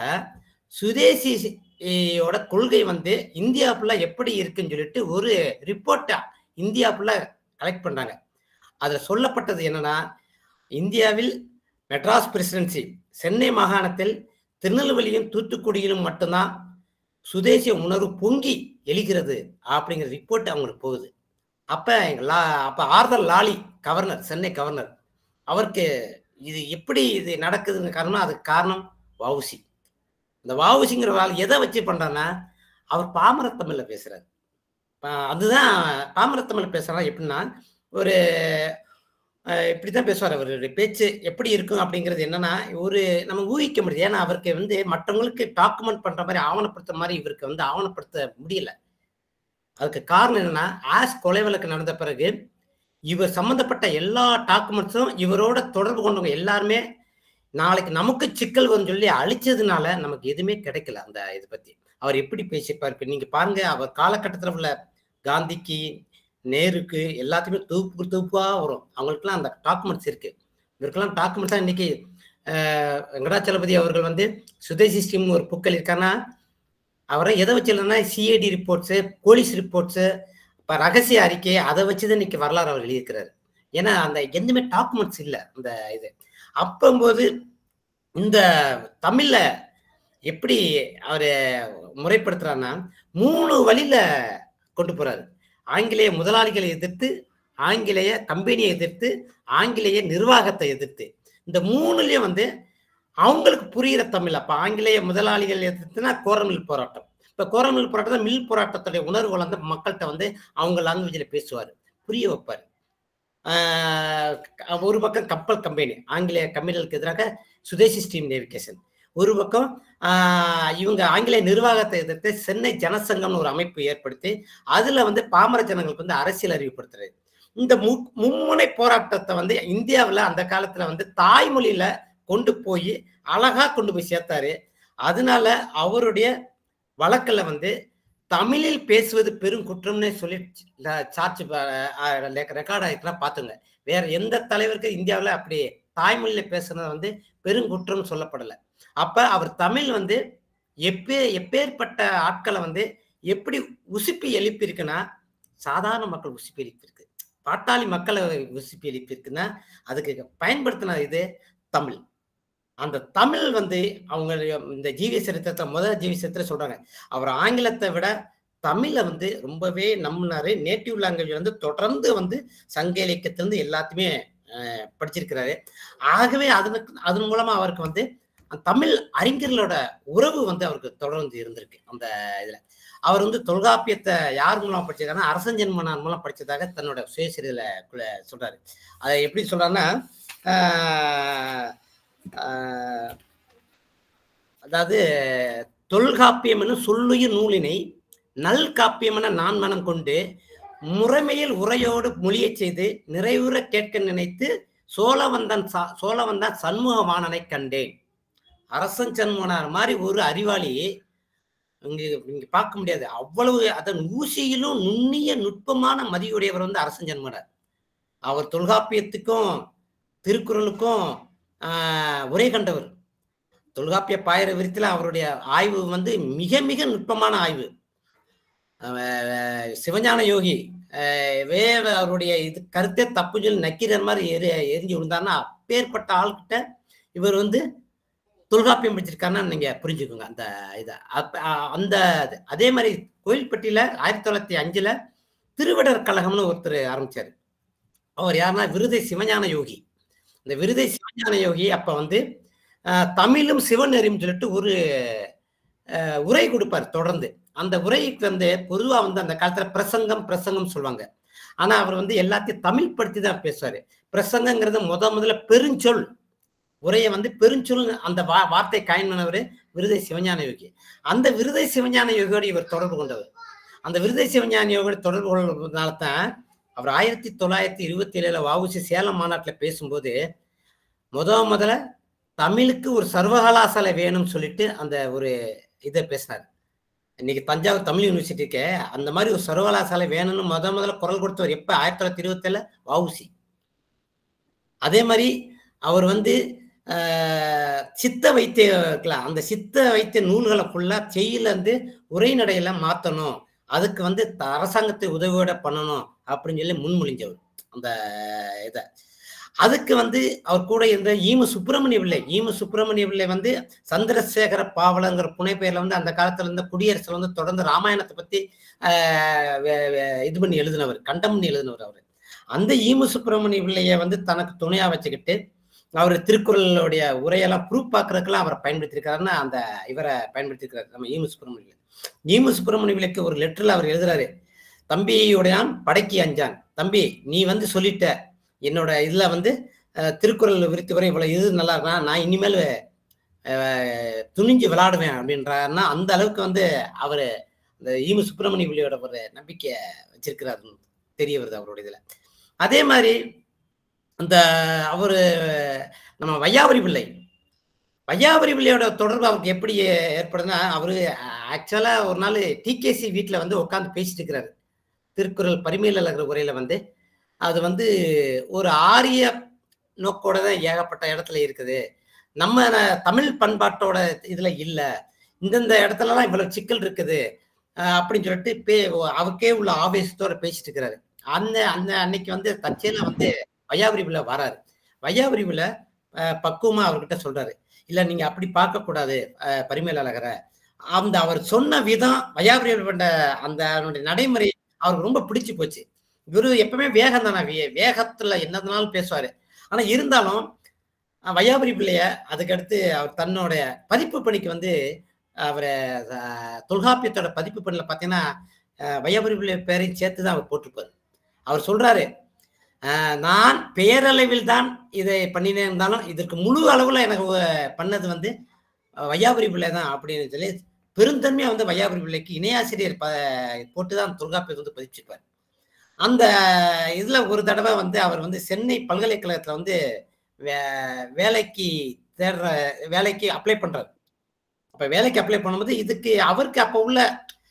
சுதேசியோட கொள்கை வந்து இந்தியா ஃபுல்லா எப்படி இருக்குன்னு சொல்லிட்டு ஒரு ரிப்போர்ட்டா இந்தியா ஃபுல்லா கலெக்ட் பண்றாங்க அதுல சொல்லப்பட்டது என்னன்னா இந்தியாவில் மெட்ராஸ் பிரசிடென்சி சென்னை மாகாணத்தில் திருநெல்வேலியும் தூத்துக்குடியிலும் மட்டும்தான் சுதேசிய உணர்வு பொங்கி எழுகிறது அப்படிங்கிற ரிப்போர்ட் அவங்களுக்கு போகுது அப்ப எங்க லா அப்ப Arthur Lawley governor Chennai governor அவருக்கு இது எப்படி இது நடக்குதுன்னு காரணம் அதுக்கு காரணம் வவுசி இந்த வவுசிங்கிற ஆள் எதை வச்சு பண்றான்னா அவர் பாமர தமிழ்ல பேசுறாரு பா- அதுதான் பாமர தமிழ்ல பேசுறா எப்படின்னா ஒரு அஹ், இப்படித்தான் பேசுவார் அவருடைய பேச்சு எப்படி இருக்கும் அப்படிங்கிறது என்னன்னா ஒரு நம்ம ஊகிக்க முடியாது ஏன்னா அவருக்கு வந்து மற்றவங்களுக்கு டாக்குமெண்ட் பண்ற மாதிரி ஆவணப்படுத்துற மாதிரி இவருக்கு வந்து ஆவணப்படுத்த முடியல அதுக்கு காரணம் என்னன்னா ஆஸ் கொலை வழக்கு நடந்த பிறகு இவர் சம்பந்தப்பட்ட எல்லா டாக்குமெண்ட்ஸும் இவரோட தொடர்பு கொண்டவங்க எல்லாருமே நாளைக்கு நமக்கு சிக்கல் வரும்னு சொல்லி அழிச்சதுனால நமக்கு எதுவுமே கிடைக்கல அந்த இதை பத்தி அவர் எப்படி பேசியிருப்பார் இப்ப நீங்க பாருங்க அவர் காலகட்டத்தில் உள்ள காந்திக்கு நேருக்கு எல்லாத்தையுமே தொகுப்பு தொகுப்பா வரும் அவங்களுக்குலாம் அந்த டாக்குமெண்ட்ஸ் இருக்கு இவருக்கெல்லாம் டாக்குமெண்ட்ஸ் தான் இன்னைக்கு அஹ், வெங்கடாச்சலபதி அவர்கள் வந்து சுதேசி ஸ்டீம் ஒரு புக் எழுதியிருக்காருன்னா அவரை எதை வச்சு எழுதுனா சிஐடி ரிப்போர்ட்ஸு போலீஸ் ரிப்போர்ட்ஸு இப்போ ரகசிய அறிக்கை அதை வச்சு தான் இன்னைக்கு வரலாறு அவர் எழுதியிருக்கிறாரு ஏன்னா அந்த எதுவுமே டாக்குமெண்ட்ஸ் இல்லை அந்த இது அப்பம்போது இந்த தமிழ்ல எப்படி அவர் முறைப்படுத்துறாருன்னா மூணு வழியில கொண்டு போறாரு ஆங்கிலேய முதலாளிகளை எதிர்த்து ஆங்கிலேய கம்பெனியை எதிர்த்து ஆங்கிலேய நிர்வாகத்தை எதிர்த்து இந்த மூணுலயும் வந்து அவங்களுக்கு புரியிற தமிழ் அப்ப ஆங்கிலேய முதலாளிகள் எதிர்த்துனா கோரமில் போராட்டம் இப்ப கோரமில் போராட்டம் மில் போராட்டத்துடைய உணர்வு வந்து மக்கள்கிட்ட வந்து அவங்க லாங்குவேஜில் பேசுவார் புரிய வைப்பார் ஆஹ் ஒரு பக்கம் கப்பல் கம்பெனி ஆங்கிலேய கம்பெனிகளுக்கு எதிராக சுதேசி ஸ்டீம் நேவிகேஷன் ஒரு பக்கம் ஆஹ் இவங்க ஆங்கிலேய நிர்வாகத்தை எதிர்த்து சென்னை ஜனசங்கம்னு ஒரு அமைப்பு ஏற்படுத்தி அதுல வந்து பாமர ஜனங்களுக்கு வந்து அரசியல் அறிவுப்படுத்துறது இந்த மு மும்முனை போராட்டத்தை வந்து இந்தியாவில் அந்த காலத்துல வந்து தாய்மொழியில கொண்டு போய் அழகா கொண்டு போய் சேர்த்தாரு அதனால அவருடைய வழக்குல வந்து தமிழில் பேசுவது பெரும் குற்றம்னு சொல்லி சார்ஜ் ரெக்கார்ட் ஆகிட்டுலாம் பார்த்துங்க வேற எந்த தலைவருக்கு இந்தியாவில் அப்படி தாய்மொழியில பேசுறது வந்து பெருங்குற்றம் சொல்லப்படலை அப்ப அவர் தமிழ் வந்து எப்பே எப்பேற்பட்ட ஆட்களை வந்து எப்படி உசுப்பி எழுப்பியிருக்குன்னா சாதாரண மக்கள் உசுப்பி எழுப்பியிருக்கு பாட்டாளி மக்களை உசுப்பி எழுப்பியிருக்குன்னா அதுக்கு பயன்படுத்தின இது தமிழ் அந்த தமிழ் வந்து அவங்க இந்த ஜீவி சரித்திரத்தை முதல் ஜீவி சரித்திரம் சொல்றாங்க அவர் ஆங்கிலத்தை விட தமிழை வந்து ரொம்பவே நம்பினாரு நேட்டிவ் லாங்குவேஜ் வந்து தொடர்ந்து வந்து சங்க இலக்கியத்திலிருந்து எல்லாத்தையுமே அஹ், படிச்சிருக்கிறாரு ஆகவே அதனுக்கு அதன் மூலமா அவருக்கு வந்து அந்த தமிழ் அறிஞர்களோட உறவு வந்து அவருக்கு தொடர்ந்து இருந்திருக்கு அந்த இதுல அவர் வந்து தொல்காப்பியத்தை யார் மூலம் படிச்சிருக்காருன்னா அரசஞ்சன்மனார் மூலம் படிச்சதாக தன்னோட சுயசரிதில சொல்றாரு அதை எப்படி சொல்றாருன்னா ஆஹ், ஆஹ், அதாவது தொல்காப்பியம் எனும் சொல்லுயிர் நூலினை நல் காப்பியம் என நான் மனம் கொண்டு முறைமையில் உரையோடு மொழியச் செய்து நிறைவுற கேட்க நினைத்து சோழவந்தன் சா சோழவந்தன் சண்முகவாணனை கண்டேன் அரசன் சண்முகனார் மாதிரி ஒரு அறிவாளி இங்க இங்க பார்க்க முடியாது அவ்வளவு அதன் ஊசியிலும் நுண்ணிய நுட்பமான மதியுடையவர் வந்து அரசன் ஜன்மனார் அவர் தொல்காப்பியத்துக்கும் திருக்குறளுக்கும் ஆஹ், உரை கண்டவர் தொல்காப்பிய பாயிர விரித்தில் அவருடைய ஆய்வு வந்து மிக மிக நுட்பமான ஆய்வு ஆஹ், சிவஞான யோகி ஆஹ், வே அவருடைய இது கருத்தே தப்பு சொல்லி நக்கிற மாதிரி எரி எரிஞ்சு விழுந்தாருன்னா அப்பேற்பட்ட ஆள்கிட்ட இவர் வந்து தொல்காப்பியம் படிச்சிருக்காருன்னா நீங்க புரிஞ்சுக்கோங்க அந்த இதை அப்ப அ- அந்த அதே மாதிரி கோயில்பட்டியில ஆயிரத்தி தொள்ளாயிரத்தி அஞ்சுல திருவிடர் கழகம்னு ஒருத்தர் ஆரம்பிச்சாரு அவர் யாருன்னா விருதை சிவஞான யோகி இந்த விருதை சிவஞான யோகி அப்ப வந்து அஹ், தமிழும் சிவநெறியும் சொல்லிட்டு ஒரு அஹ், உரை கொடுப்பார் தொடர்ந்து அந்த உரைக்கு வந்து பொதுவா வந்து அந்த காலத்துல பிரசங்கம் பிரசங்கம் சொல்லுவாங்க ஆனா அவர் வந்து எல்லாத்தையும் தமிழ் படுத்தி தான் பேசுவாரு பிரசங்கங்கிறது முத முதல்ல பெருஞ்சொல் உரையை வந்து பெருஞ்சொல் அந்த வா வார்த்தை காயின் பண்ணவர் விருதை சிவஞான யோகி அந்த விருதை சிவஞான யோகியோடு இவர் தொடர்பு கொண்டவர் அந்த விருதை சிவஞான யோகியோடு தொடர்பு கொள்வதனால தான் அவர் ஆயிரத்தி தொள்ளாயிரத்தி இருபத்தி ஏழுல வவுசி சேலம் மாநாட்டில் பேசும்போது முத முதல்ல தமிழுக்கு ஒரு சர்வகலாசாலை வேணும்னு சொல்லிட்டு அந்த ஒரு இதை பேசினார் இன்னைக்கு தஞ்சாவூர் தமிழ் யூனிவர்சிட்டிக்கு அந்த மாதிரி ஒரு சர்வகலாசாலை வேணும்னு முத முதல்ல குரல் கொடுத்தவர் எப்ப ஆயிரத்தி தொள்ளாயிரத்தி இருபத்தி ஏழுல வவுசி அதே மாதிரி அவர் வந்து ஆஹ், சித்த வைத்தியம் இருக்கலாம் அந்த சித்த வைத்திய நூல்களை ஃபுல்லா செய்யில இருந்து உரைநடையில மாத்தணும் அதுக்கு வந்து த- அரசாங்கத்தை உதவியோட பண்ணணும் அப்படின்னு சொல்லி முன்மொழிஞ்சவர் அந்த இதை அதுக்கு வந்து அவர் கூட இருந்த ஈமு சுப்பிரமணிய பிள்ளை ஈமு சுப்பிரமணிய பிள்ளை வந்து சந்திரசேகர பாவலங்கிற புனைப்பெயர்ல வந்து அந்த காலத்துல இருந்த குடியரசுல வந்து தொடர்ந்து ராமாயணத்தை பத்தி ஆஹ், வே- வே- இது பண்ணி எழுதினவர் கண்டம் பண்ணி எழுதினவர் அவர் அந்த ஈமு சுப்பிரமணிய பிள்ளைய வந்து தனக்கு துணையா வச்சுக்கிட்டு அவர் திருக்குறளுடைய உரையெல்லாம் ப்ரூஃப் பார்க்கறதுக்கெல்லாம் அவரை பயன்படுத்தியிருக்காருன்னா அந்த இவரை பயன்படுத்தியிருக்காரு நம்ம ஈமு சுப்பிரமணிய ஈமு சுப்பிரமணிய பிள்ளைக்கு ஒரு லெட்டர்ல அவர் எழுதுறாரு தம்பியுடையான் படைக்கு அஞ்சான் தம்பி நீ வந்து சொல்லிட்ட என்னோட இதுல வந்து அஹ், திருக்குறள் விரித்து வரை இவ்வளவு இது நல்லா இருக்கா நான் இனிமேல் அஹ், துணிஞ்சு விளையாடுவேன் அப்படின்றாருன்னா அந்த அளவுக்கு வந்து அவரு இந்த ஈமு சுப்பிரமணிய பிள்ளையோட ஒரு நம்பிக்கை வச்சிருக்கிறாரு தெரிய வருது அவரோட இதுல அதே மாதிரி அந்த அவரு நம்ம வையாபுரி பிள்ளை வையாபுரி பிள்ளையோட தொடர்பு அவருக்கு எப்படி ஏற்படுதுன்னா அவரு ஆக்சுவலா ஒரு நாள் டிகேசி வீட்டில் வந்து உட்காந்து பேசிட்டு இருக்கிறாரு திருக்குறள் பரிமையில் இருக்கிற உரையில வந்து அது வந்து ஒரு ஆரிய நோக்கோட தான் ஏகப்பட்ட இடத்துல இருக்குது நம்ம ந- தமிழ் பண்பாட்டோட இதுல இல்ல இந்தந்த இடத்துலலாம் இவ்வளவு சிக்கல் இருக்குது அஹ் அப்படின்னு சொல்லிட்டு பே அவருக்கே உள்ள ஆவேசத்தோட பேசிட்டு இருக்கிறாரு அந்த அந்த அன்னைக்கு வந்து தற்செயலா வந்து வையாபுரி பிள்ளை வராரு வையாபுரி பிள்ளை அஹ், பக்குவமா அவர்கிட்ட சொல்றாரு இல்ல நீங்க அப்படி பார்க்க கூடாது அஹ், பரிமேலழகரை அந்த அவர் சொன்ன விதம் வையாபுரி பண்ண அந்த அவனுடைய நடைமுறை அவருக்கு ரொம்ப பிடிச்சு போச்சு இவரு எப்பவுமே வேகம் தானே வே- வேகத்துல என்னதுனாலும் பேசுவாரு ஆனா இருந்தாலும் அஹ், வையாபுரி பிள்ளைய அதுக்கடுத்து அவர் தன்னுடைய பதிப்பு பணிக்கு வந்து அவரை அஹ், தொல்காப்பியத்தோட பதிப்பு பணியில பார்த்தீங்கன்னா அஹ், வையாபுரி பிள்ளை பேரையும் சேர்த்து தான் அவர் போட்டிருப்பாரு அவர் சொல்றாரு அஹ், நான் பேரளவில் தான் இதை பண்ணினே இருந்தாலும் இதற்கு முழு அளவுல எனக்கு ஒ- பண்ணது வந்து அஹ், வையாபுரி பிள்ளை தான் அப்படின்னு சொல்லி பெருந்தன்மையா வந்து வையாபுரி பிள்ளைக்கு இணையாசிரியர் ப போட்டு தான் தொல்காப்பியத்தை வந்து பதிப்பிச்சிருப்பார் அந்த இதுல ஒரு தடவை வந்து அவர் வந்து சென்னை பல்கலைக்கழகத்துல வந்து வே- வேலைக்கு தேடுற வேலைக்கு அப்ளை பண்றாரு அப்ப வேலைக்கு அப்ளை பண்ணும்போது இதுக்கு அவருக்கு அப்ப உள்ள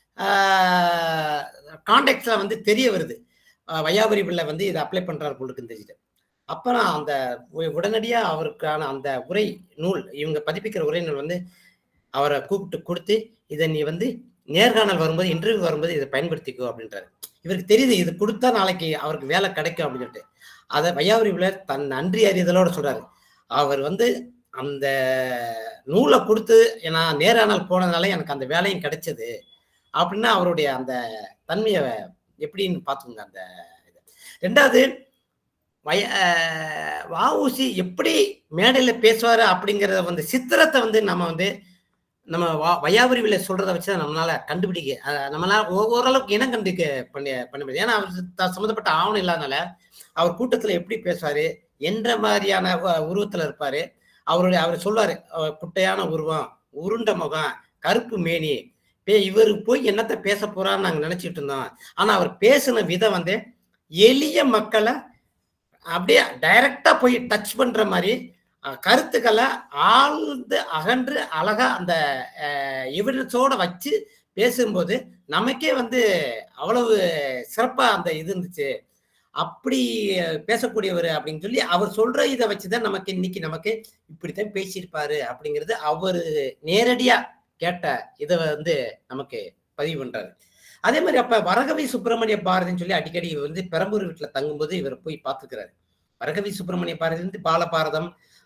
கான்டாக்ட்ல வந்து தெரிய வருது ஆஹ் வையாபுரி பிள்ளை வந்து இதை அப்ளை பண்றாரு போலுக்கு தெரிஞ்சுட்டு அப்புறம் அந்த உ- உடனடியா அவருக்கான அந்த உரை நூல் இவங்க பதிப்பிக்கிற உரை நூல் வந்து அவரை கூப்பிட்டு கொடுத்து இதை நீ வந்து நேர்காணல் வரும்போது இன்டர்வியூ வரும்போது இதை பயன்படுத்திக்கோ அப்படின்றாரு இவருக்கு தெரியுது இது கொடுத்தா நாளைக்கு அவருக்கு வேலை கிடைக்கும் அப்படின்னு சொல்லிட்டு அதை வையாபுரி பிள்ளை தன் நன்றி அறிதலோட சொல்றாரு அவர் வந்து அந்த நூலை கொடுத்து நான் நேரானால் போனதுனால எனக்கு அந்த வேலையும் கிடைச்சது அப்படின்னா அவருடைய அந்த தன்மையை எப்படின்னு பார்த்துக்கோங்க அந்த இது ரெண்டாவது வய அஹ் வஉசி எப்படி மேடையில் பேசுவாரு அப்படிங்கிறத வந்து சித்திரத்தை வந்து நம்ம வந்து நம்ம வா- வையாபுரி விலை சொல்றதை வச்சு தான் நம்மளால கண்டுபிடிக்க அஹ் நம்மளால ஓ- ஓரளவுக்கு இனம் கண்டுக்க பண்ணி பண்ண முடியும் ஏன்னா அவர் த- சம்மந்தப்பட்ட ஆவணம் இல்லாதனால அவர் கூட்டத்துல எப்படி பேசுவாரு என்ற மாதிரியான வ- உருவத்துல இருப்பாரு அவருடைய அவர் சொல்லுவாரு அவர் குட்டையான உருவம் உருண்ட முகம் கருப்பு மேனி பே இவர் போய் என்னத்த பேச போறான்னு நாங்க நினைச்சிட்டு இருந்தோம் ஆனா அவர் பேசின விதம் வந்து எளிய மக்களை அப்படியே டைரக்டா போய் டச் பண்ற மாதிரி அஹ், கருத்துக்களை ஆழ்ந்து அகன்று அழகா அந்த எவிடன்ஸோட வச்சு பேசும்போது நமக்கே வந்து அவ்வளவு சிறப்பா அந்த இது இருந்துச்சு அப்படி பேசக்கூடியவர் அப்படின்னு சொல்லி அவர் சொல்ற இதை வச்சுதான் நமக்கு இன்னைக்கு நமக்கு இப்படித்தான் பேசியிருப்பாரு அப்படிங்கிறது அவர் நேரடியா கேட்ட இதை வந்து நமக்கு பதிவு பண்றாரு அதே மாதிரி அப்ப வரகவி சுப்பிரமணிய பாரதின்னு சொல்லி அடிக்கடி இவர் வந்து பெரம்பூர் வீட்டுல தங்கும்போது இவர் போய் பார்த்துக்கிறாரு வரகவி சுப்பிரமணிய பாரதி வந்து பாலபாரதம்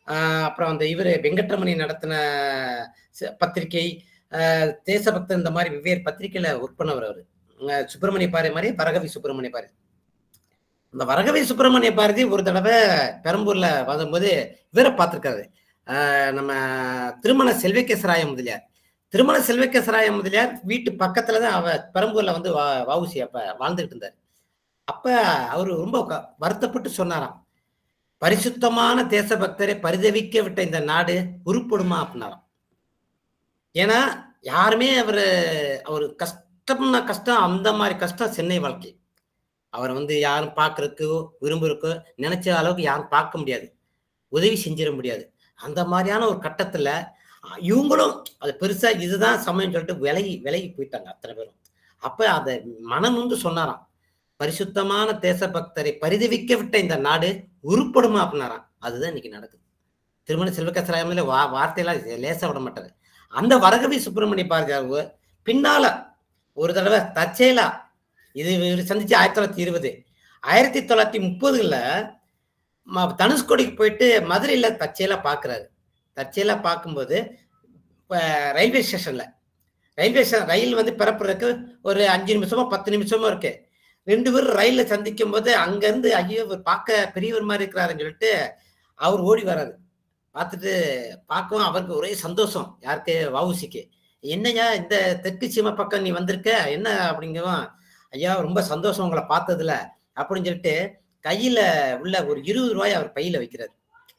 ஆஹ் அப்புறம் அந்த இவர் வெங்கட்ரமணி நடத்தின ச- பத்திரிகை ஆஹ் தேசபக்தன் இந்த மாதிரி வெவ்வேறு பத்திரிகையில ஒர்க் பண்ணவர் அவர் சுப்பிரமணிய பாரதி மாதிரி வரகவி சுப்பிரமணிய பாரதி இந்த வரகவி சுப்பிரமணிய பாரதி ஒரு தடவை பெரம்பூர்ல வரும்போது இவரை பார்த்திருக்காரு ஆஹ் நம்ம திருமண செல்வகேசராய முதலியார் திருமண செல்வகேசராய முதலியார் வீட்டு பக்கத்துல தான் அவ பெரம்பூர்ல வந்து வா- வஉசி அப்ப வாழ்ந்துகிட்டு இருந்தார் அப்ப அவர் ரொம்ப க- வருத்தப்பட்டு சொன்னாராம் பரிசுத்தமான தேசபக்தரை பரிதவிக்க விட்ட இந்த நாடு உருப்படுமா அப்படின்னாராம் ஏன்னா யாருமே அவர் அவர் கஷ்டம்னா கஷ்டம் அந்த மாதிரி கஷ்டம் சென்னை வாழ்க்கை அவரை வந்து யாரும் பார்க்கறதுக்கோ விரும்புறக்கோ நினைச்ச அளவுக்கு யாரும் பார்க்க முடியாது உதவி செஞ்சிட முடியாது அந்த மாதிரியான ஒரு கட்டத்துல அஹ், இவங்களும் அது பெருசா இதுதான் சமயம் சொல்லிட்டு விலகி விலகி போயிட்டாங்க அத்தனை பேரும் அப்ப அதை மனம் வந்து சொன்னாராம் பரிசுத்தமான தேசபக்தரை பரிதவிக்க விட்ட இந்த நாடு உருப்படுமா அப்படின்னாராம் அதுதான் இன்னைக்கு நடக்குது திருமண செல்வகசராயமில் வா வார்த்தையெல்லாம் லேசா விட மாட்டாரு அந்த வரகவி சுப்பிரமணிய பாரதியார் பின்னால ஒரு தடவை தற்செயலா இது இவர் சந்திச்சு ஆயிரத்தி தொள்ளாயிரத்தி இருபது ஆயிரத்தி தொள்ளாயிரத்தி முப்பதுல ம- தனுஷ்கோடிக்கு போயிட்டு மதுரையில தற்செயலா பாக்குறாரு தற்செயலா பார்க்கும்போது இப்ப ரயில்வே ஸ்டேஷன்ல ரயில்வே ஸ்டேஷன் ரயில் வந்து பிறப்புறதுக்கு ஒரு அஞ்சு நிமிஷமோ பத்து நிமிஷமோ இருக்கு ரெண்டு பேரும் ரயில்ல சந்திக்கும் போது அங்க இருந்து ஐயோ இவர் பார்க்க பெரியவர் மாதிரி இருக்கிறாருன்னு சொல்லிட்டு அவர் ஓடி வராரு பார்த்துட்டு பார்க்கவும் அவருக்கு ஒரே சந்தோஷம் யாருக்கு வவுசிக்கு என்னய்யா இந்த தெற்கு சீமை பக்கம் நீ வந்திருக்க என்ன அப்படிங்கவும் ஐயா ரொம்ப சந்தோஷம் உங்களை பார்த்ததுல அப்படின்னு சொல்லிட்டு கையில உள்ள ஒரு இருபது ரூபாய் அவர் பையில வைக்கிறாரு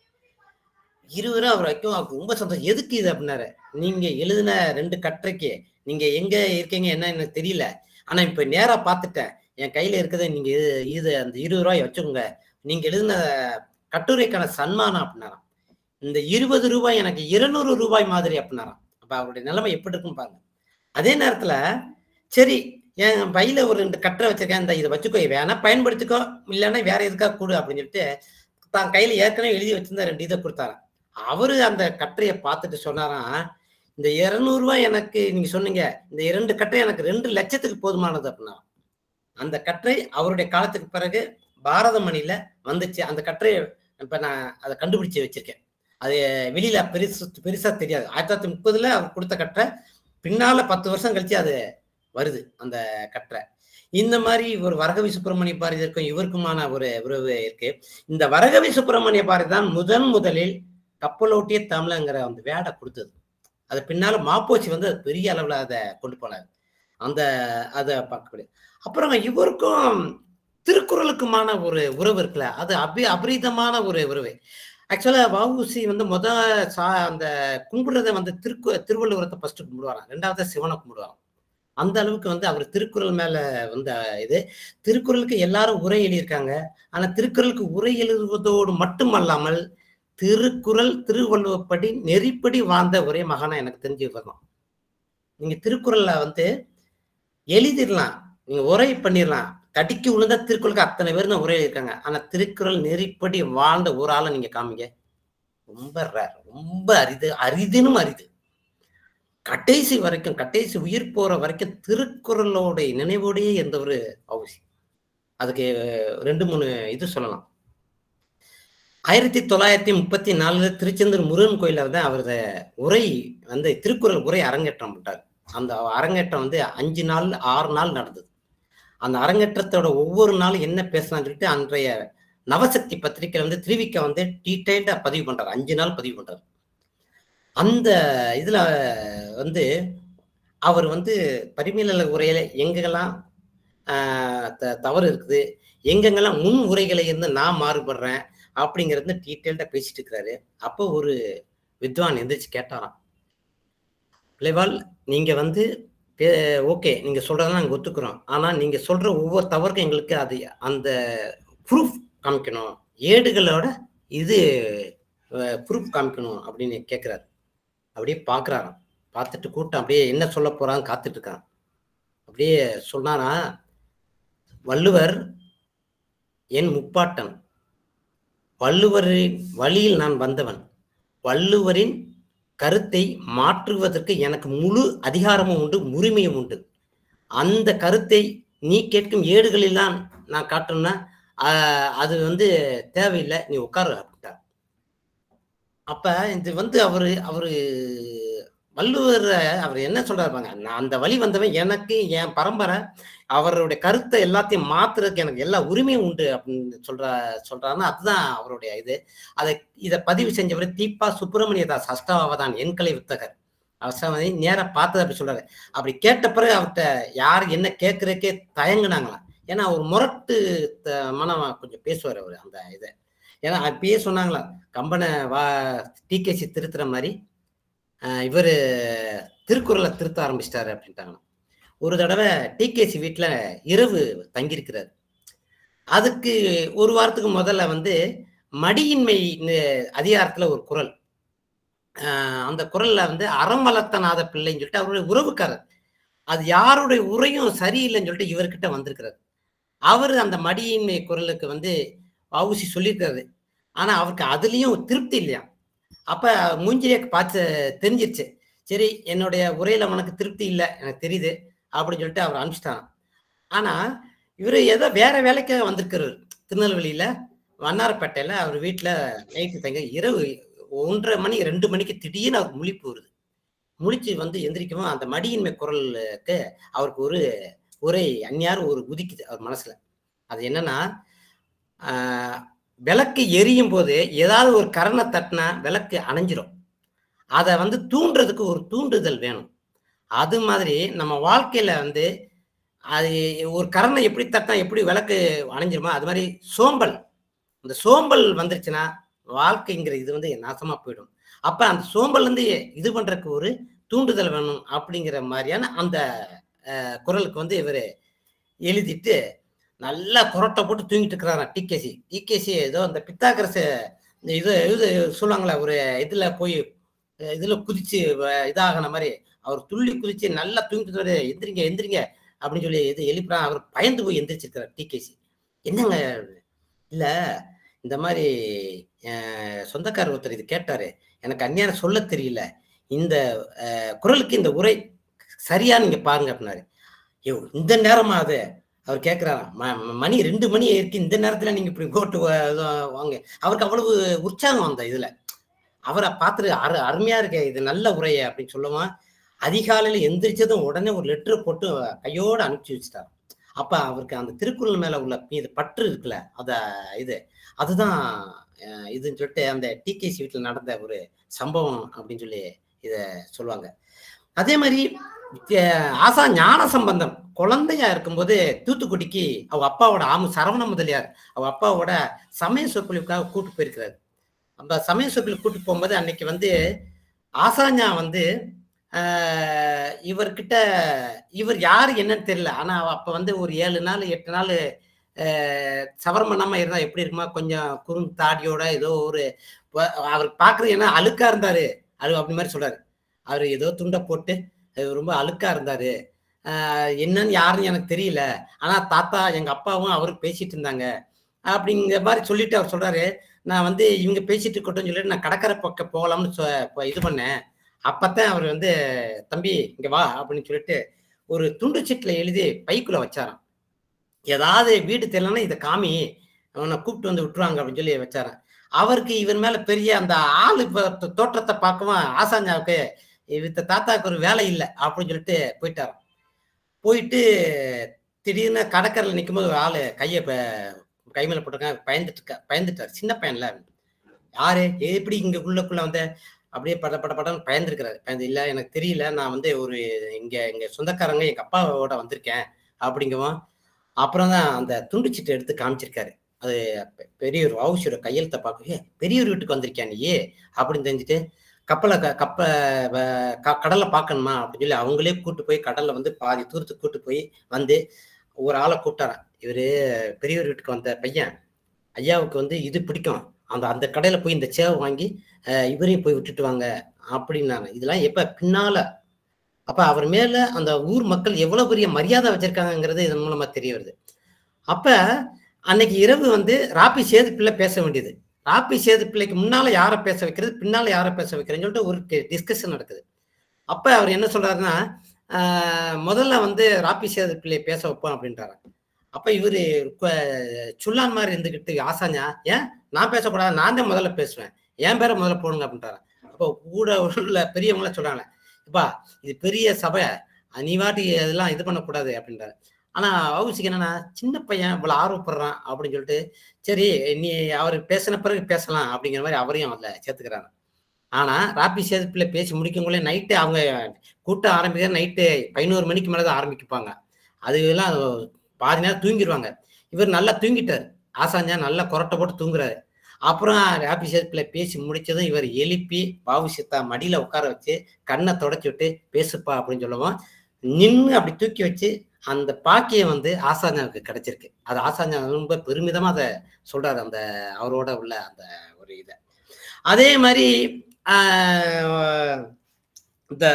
இருபது ரூபா அவர் வைக்கும் அவருக்கு ரொம்ப சந்தோஷம் எதுக்கு இது அப்படின்னாரு நீங்க எழுதின ரெண்டு கட்டுரைக்கு நீங்க எங்க இருக்கீங்க என்ன எனக்கு தெரியல ஆனா இப்ப நேரா பார்த்துட்டேன் என் கையில இருக்கிறத நீங்க இது இது அந்த இருபது ரூபாய் வச்சுக்கோங்க நீங்க எழுதின கட்டுரைக்கான சன்மானம் அப்படின்னாராம் இந்த இருபது ரூபாய் எனக்கு இருநூறு ரூபாய் மாதிரி அப்படின்னாராம் அப்ப அவருடைய நிலைமை எப்படி இருக்கும் பாருங்க அதே நேரத்துல சரி என் பையில ஒரு ரெண்டு கட்டுரை வச்சிருக்கேன் இந்த இதை வச்சுக்கோ வேணா பயன்படுத்திக்கோ இல்லைன்னா வேற எதுக்கா கொடு அப்படின்னு சொல்லிட்டு தான் கையில ஏற்கனவே எழுதி வச்சிருந்தா ரெண்டு இதை கொடுத்தாராம் அவரு அந்த கட்டுரையை பார்த்துட்டு சொன்னாராம் இந்த இருநூறு ரூபாய் எனக்கு நீங்க சொன்னீங்க இந்த இரண்டு கட்டுரை எனக்கு ரெண்டு லட்சத்துக்கு போதுமானது அப்படின்னா அந்த கட்டுரை அவருடைய காலத்துக்கு பிறகு பாரதமணியில வந்துச்சு அந்த கட்டுரை இப்ப நான் அதை கண்டுபிடிச்சு வச்சிருக்கேன் அது வெளியில பெருசு பெருசா தெரியாது ஆயிரத்தி தொள்ளாயிரத்தி முப்பதுல அவர் கொடுத்த கட்டுரை பின்னால பத்து வருஷம் கழிச்சு அது வருது அந்த கட்டுரை இந்த மாதிரி ஒரு வரகவி சுப்பிரமணிய பாரதிக்கும் இவருக்குமான ஒரு உறவு இருக்கு இந்த வரகவி சுப்பிரமணிய பாரதி தான் முதன் முதலில் கப்பலோட்டிய தமிழங்கிற அந்த வேடை கொடுத்தது அது பின்னால மாப்போச்சி வந்து அது பெரிய அளவுல அதை கொண்டு போனார் அந்த அதை பார்க்கக்கூடிய அப்புறம் இவருக்கும் திருக்குறளுக்குமான ஒரு உறவு இருக்குல்ல அது அபி அபரீதமான ஒரு உறவு ஆக்சுவலா வஉசி வந்து முத சா அந்த கும்பிடுறத வந்து திருக்கு திருவள்ளுவரத்தை ஃபர்ஸ்ட் கும்பிடுவாராம் ரெண்டாவது சிவனை கும்பிடுவாராம் அந்த அளவுக்கு வந்து அவர் திருக்குறள் மேல வந்த இது திருக்குறளுக்கு எல்லாரும் உரை எழுதியிருக்காங்க ஆனா திருக்குறளுக்கு உரை எழுதுவதோடு மட்டுமல்லாமல் திருக்குறள் திருவள்ளுவப்படி நெறிப்படி வாழ்ந்த ஒரே மகானா எனக்கு தெரிஞ்சு வரணும் நீங்க திருக்குறள்ல வந்து எழுதிடலாம் நீங்க உரை பண்ணிடலாம் தடிக்கு விழுந்தா திருக்குறளுக்கு அத்தனை பேர் தான் உரை எழுதியிருக்காங்க ஆனா திருக்குறள் நெறிப்படி வாழ்ந்த ஒரு ஆளை நீங்க காமிங்க ரொம்ப rare, ரொம்ப அரிது அரிதினும் அரிது கடைசி வரைக்கும் கடைசி உயிர் போற வரைக்கும் திருக்குறளோடைய நினைவோடையே எந்த ஒரு அவசியம் அதுக்கு ரெண்டு மூணு இது சொல்லலாம் ஆயிரத்தி தொள்ளாயிரத்தி முப்பத்தி நாலுல திருச்செந்தூர் முருகன் கோயில வந்து அவரது உரை வந்து திருக்குறள் உரை அரங்கேற்றம் விட்டார் அந்த அரங்கேற்றம் வந்து அஞ்சு நாள் ஆறு நாள் நடந்தது அந்த அரங்கேற்றத்தோட ஒவ்வொரு நாளும் என்ன பேசலாம்னு சொல்லிட்டு அன்றைய நவசக்தி பத்திரிகையில வந்து திருவிக்க வந்து டீட்டெயில்டா பதிவு பண்றாரு அஞ்சு நாள் பதிவு பண்றாரு அந்த இதுல வந்து அவர் வந்து பரிமேல உரையில எங்கெல்லாம் ஆஹ் த- தவறு இருக்குது எங்கெங்கெல்லாம் முன் உரைகளை இருந்து நான் மாறுபடுறேன் அப்படிங்கிறது டீட்டெயில்டா பேசிட்டு இருக்கிறாரு அப்போ ஒரு வித்வான் எந்திரிச்சு கேட்டாராம் பிள்ளைவாள் நீங்க வந்து ஓகே நீங்க சொல்றதெல்லாம் நாங்க ஒத்துக்கிறோம் ஆனா நீங்க சொல்ற ஒவ்வொரு தவறுக்கும் எங்களுக்கு அது அந்த ப்ரூஃப் காமிக்கணும் ஏடுகளோட இது ப்ரூஃப் காமிக்கணும் அப்படின்னு கேட்கிறாரு அப்படியே பார்க்கறாராம் பார்த்துட்டு கூட்டம் அப்படியே என்ன சொல்ல போறான்னு காத்துட்டு இருக்கான் அப்படியே சொன்னாரா வள்ளுவர் என் முப்பாட்டன் வள்ளுவரின் வழியில் நான் வந்தவன் வள்ளுவரின் கருத்தை மாற்றுவதற்கு எனக்கு முழு அதிகாரமும் உண்டு உரிமையும் உண்டு அந்த கருத்தை நீ கேட்கும் ஏடுகளெல்லாம் நான் காட்டணும்னா ஆஹ், அது வந்து தேவையில்லை நீ உட்காரு அப்படின்ட்டார் அப்ப இது வந்து அவரு அவரு வள்ளுவர் அவர் என்ன சொல்றாரு பாருங்க நான் அந்த வழி வந்தவன் எனக்கு என் பரம்பரை அவருடைய கருத்தை எல்லாத்தையும் மாத்துறதுக்கு எனக்கு எல்லா உரிமையும் உண்டு அப்படின்னு சொல்ற சொல்றாருன்னா அதுதான் அவருடைய இது அதை இதை பதிவு செஞ்சவர் தீபா சுப்பிரமணிய தாஸ் அஷ்டாவதான் எண்கலை வித்தகர் அஷ்டாவதி நேரா பார்த்தது அப்படி சொல்றாரு அப்படி கேட்ட பிறகு அவர்கிட்ட யார் என்ன கேட்கறதுக்கே தயங்குனாங்களாம் ஏன்னா ஒரு முரட்டு த- மனம் கொஞ்சம் பேசுவார் அவர் அந்த இதை ஏன்னா அப்பயே சொன்னாங்களா கம்பனை வா டிகேசி திருத்துற மாதிரி இவர் திருக்குறளை திருத்த ஆரம்பிச்சிட்டாரு அப்படின்ட்டாங்களாம் ஒரு தடவை டிகேசி வீட்டில் இரவு தங்கியிருக்கிறார் அதுக்கு ஒரு வாரத்துக்கு முதல்ல வந்து மடியின்மை அதிகாரத்தில் ஒரு குரல் ஆஹ் அந்த குரல்ல வந்து அறம் வளர்த்தநாத பிள்ளைன்னு சொல்லிட்டு அவருடைய உறவுக்காரர் அது யாருடைய உரையும் சரியில்லைன்னு சொல்லிட்டு இவர்கிட்ட வந்திருக்கிறார் அவர் அந்த மடியின்மை குரலுக்கு வந்து வவுசி சொல்லியிருக்காரு ஆனா அவருக்கு அதுலயும் திருப்தி இல்லையா அப்ப மூஞ்சிலே பார்த்து தெரிஞ்சிருச்சு சரி என்னுடைய உரையில உனக்கு திருப்தி இல்லை எனக்கு தெரியுது அப்படின்னு சொல்லிட்டு அவர் அனுப்பிச்சிட்டான் ஆனா இவரு ஏதோ வேற வேலைக்காக வந்திருக்கிறார் திருநெல்வேலியில வண்ணாரப்பேட்டையில அவர் வீட்டுல நைட்டு தங்க இரவு ஒன்றரை மணி ரெண்டு மணிக்கு திடீர்னு அவருக்கு முழிப்பு வருது முழிச்சு வந்து எந்திரிக்கவும் அந்த மடியின்மை குரலுக்கு அவருக்கு ஒரு உரை அந்நியார் ஒரு குதிக்குது அவர் மனசுல அது என்னன்னா ஆஹ், விளக்கு எரியும் போது ஏதாவது ஒரு கரணை தட்டினா விளக்கு அணைஞ்சிரும் அதை வந்து தூண்டுறதுக்கு ஒரு தூண்டுதல் வேணும் அது மாதிரி நம்ம வாழ்க்கையில வந்து அது ஒரு கரணை எப்படி தட்டினா எப்படி விளக்கு அணைஞ்சிருமோ அது மாதிரி சோம்பல் இந்த சோம்பல் வந்துருச்சுன்னா வாழ்க்கைங்கிற இது வந்து நாசமா போயிடும் அப்ப அந்த சோம்பல் இருந்து இது பண்றதுக்கு ஒரு தூண்டுதல் வேணும் அப்படிங்கிற மாதிரியான அந்த அஹ், குரலுக்கு வந்து இவர் எழுதிட்டு நல்லா குரட்டை போட்டு தூங்கிட்டு இருக்கிறாராம் டிகேசி டிகேசி ஏதோ அந்த பித்தாக்கரசு இந்த இது இது சொல்லுவாங்களே ஒரு இதுல போய் அஹ், இதுல குதிச்சு வ- இதாகின மாதிரி அவர் துள்ளி குதிச்சு நல்லா தூங்கிட்டு இருந்தாரு, எந்திரிங்க எந்திரிங்க அப்படின்னு சொல்லி இது எழுப்புறான் அவர் பயந்து போய் எந்திரிச்சிருக்கிறார் டிகேசி என்னங்க இல்ல இந்த மாதிரி அஹ், சொந்தக்காரர் ஒருத்தர் இது கேட்டாரு எனக்கு அந்நியாரம் சொல்ல தெரியல இந்த அஹ், குரலுக்கு இந்த உரை சரியா நீங்க பாருங்க அப்படின்னாரு ஐயோ இந்த நேரமா அது அவர் கேட்கிறாராம் ம- ம- மணி ரெண்டு மணி இருக்கு இந்த நேரத்துல நீங்க இப்படி போட்டு வா- இதோ வாங்க அவருக்கு அவ்வளவு உற்சாகம் அந்த இதுல அவரை பார்த்துட்டு அரு அருமையா இருக்க இது நல்ல உரைய அப்படின்னு சொல்லுவான் அதிகாலையில எந்திரிச்சதும் உடனே ஒரு லெட்டர் போட்டு கையோட அனுப்பிச்சு வச்சுட்டார் அப்ப அவருக்கு அந்த திருக்குறள் மேல உள்ள இது பற்று இருக்குல்ல அத இது அதுதான் அஹ், இதுன்னு சொல்லிட்டு அந்த டிகேசி வீட்டில் நடந்த ஒரு சம்பவம் அப்படின்னு சொல்லி இத சொல்லுவாங்க அதே மாதிரி அஹ், ஆசா ஞான சம்பந்தம் குழந்தையா இருக்கும்போது தூத்துக்குடிக்கு அவ அப்பாவோட ஆமு சரவண முதலியார் அவ அப்பாவோட சமய சொற்பொழிவுக்காக கூட்டு போயிருக்கிறாரு அந்த சமய சொற்பொழிவு கூட்டு போகும்போது அன்னைக்கு வந்து ஆசாஞா வந்து ஆஹ், இவர்கிட்ட இவர் யாரு என்னன்னு தெரியல ஆனா அவ அப்ப வந்து ஒரு ஏழு நாள் எட்டு நாள் ஆஹ், சவரம் பண்ணாம இருந்தா எப்படி இருக்குமா கொஞ்சம் குறும் தாடியோட ஏதோ ஒரு வ- அவர் பாக்குறது என்ன அழுக்கா இருந்தாரு அது அப்படி மாதிரி சொல்றாரு அவர் ஏதோ துண்டை போட்டு அஹ், ரொம்ப அழுக்கா இருந்தாரு ஆஹ், என்னன்னு யாருன்னு எனக்கு தெரியல ஆனா தாத்தா எங்க அப்பாவும் அவரும் பேசிட்டு இருந்தாங்க அப்படிங்கிற மாதிரி சொல்லிட்டு அவர் சொல்றாரு நான் வந்து இவங்க பேசிட்டு இருக்கட்டும் சொல்லிட்டு நான் கடற்கரை பக்கம் போகலாம்னு சொ- இப்ப இது பண்ணேன் அப்பத்தான் அவர் வந்து தம்பி இங்க வா அப்படின்னு சொல்லிட்டு ஒரு துண்டு சீட்டில் எழுதி பைக்குள்ள வச்சாராம் ஏதாவது வீடு தெரியலன்னா இதை காமி அவனை கூப்பிட்டு வந்து விட்டுருவாங்க அப்படின்னு சொல்லி வச்சாராம் அவருக்கு இவன் மேல பெரிய அந்த ஆளு இப்ப தோ- தோற்றத்தை பார்க்கவும் ஆசாஞ்சாவுக்கு இவத்த தாத்தாவுக்கு ஒரு வேலை இல்லை அப்படின்னு சொல்லிட்டு போயிட்டாராம் போயிட்டு திடீர்னு கடற்கரையில் நிக்கும்போது ஒரு ஆளு கையை கை மேல போட்டிருக்காங்க பயந்துட்டு இருக்கா பயந்துட்டார் சின்ன பையன்ல யாரு எப்படி இங்க உள்ளக்குள்ள வந்த அப்படியே பட பட படன்னு பயந்துருக்கிறாரு பயந்து இல்ல எனக்கு தெரியல நான் வந்து ஒரு இங்க எங்க சொந்தக்காரங்க எங்க அப்பாவோட வந்திருக்கேன் அப்படிங்கவும் அப்புறம் தான் அந்த துண்டுச்சீட்டை எடுத்து காமிச்சிருக்காரு அது பெ- பெரியவர் வவுசியோட கையெழுத்தை பார்க்க "ஏய், பெரியவர் வீட்டுக்கு வந்திருக்கியா நீ அப்படின்னு தெரிஞ்சுட்டு கப்பலை க கப்ப வ- க- கடலை பார்க்கணுமா அப்படின்னு சொல்லி அவங்களே கூட்டு போய் கடல்ல வந்து பாதி தூரத்துக்கு கூட்டு போய் வந்து ஒரு ஆளை கூப்பிட்டாராம் இவரு பெரியவர் வீட்டுக்கு வந்த பையன் ஐயாவுக்கு வந்து இது பிடிக்கும் அந்த அந்த கடையில போய் இந்த சேவை வாங்கி அஹ், இவரையும் போய் விட்டுட்டு வாங்க அப்படின்னாங்க இதெல்லாம் எப்ப பின்னால அப்ப அவர் மேல அந்த ஊர் மக்கள் எவ்வளவு பெரிய மரியாதை வச்சிருக்காங்கங்கிறது இதன் மூலமா தெரிய வருது அப்ப அன்னைக்கு இரவு வந்து ராப்பி சேது பிள்ளை பேச வேண்டியது ராப்பி சேது பிள்ளைக்கு முன்னால யாரை பேச வைக்கிறது பின்னால யாரை பேச வைக்கிறேன்னு சொல்லிட்டு ஒரு டிஸ்கஷன் நடக்குது அப்ப அவர் என்ன சொல்றாருன்னா ஆஹ், முதல்ல வந்து ராப்பி சேது பிள்ளையை பேச வைப்போம் அப்படின்றாரு அப்ப இவரு கொ- சுல்லான் மாதிரி இருந்துகிட்டு ஆசாஞ்சா ஏன் நான் பேசக்கூடாது நான் தான் முதல்ல பேசுவேன் என் பேரை முதல்ல போடுங்க அப்படின்ட்டாரு அப்போ கூட உள்ள பெரியவங்களாம் சொல்றாங்க இப்பா இது பெரிய சபை நீ வாட்டி இதெல்லாம் இது பண்ணக்கூடாது அப்படின்றாரு ஆனா வவுசிக்கு என்னன்னா சின்ன பையன் இவ்வளவு ஆர்வப்படுறான் அப்படின்னு சொல்லிட்டு சரி நீ அவர் பேசின பிறகு பேசலாம் அப்படிங்கிற மாதிரி அவரையும் அதுல சேர்த்துக்கிறாங்க ஆனா ராபி சேதுப்பிள்ளை பேசி முடிக்கக்குள்ளே நைட்டு அவங்க கூட்டம் ஆரம்பிக்கிற நைட்டு பதினோரு மணிக்கு மேலே தான் ஆரம்பிப்பாங்க அது எல்லாம் பாதி நேரம் தூங்கிடுவாங்க இவர் நல்லா தூங்கிட்டார் ஆசாஞ்சா நல்லா கொரட்டை போட்டு தூங்குறாரு அப்புறம் ராபி சேதுப்பிள்ளை பேசி முடிச்சதும் இவர் எழுப்பி பாபு சித்தா மடியில உட்கார வச்சு கண்ணை தொடச்சி விட்டு பேசுப்பா அப்படின்னு சொல்லவும் நின்று அப்படி தூக்கி வச்சு அந்த பாக்கியம் வந்து ஆசாஞ்சாவுக்கு கிடைச்சிருக்கு அது ஆசாஞ்சா ரொம்ப பெருமிதமா அதை சொல்றாரு அந்த அவரோட உள்ள அந்த ஒரு இதை அதே மாதிரி ஆஹ், இந்த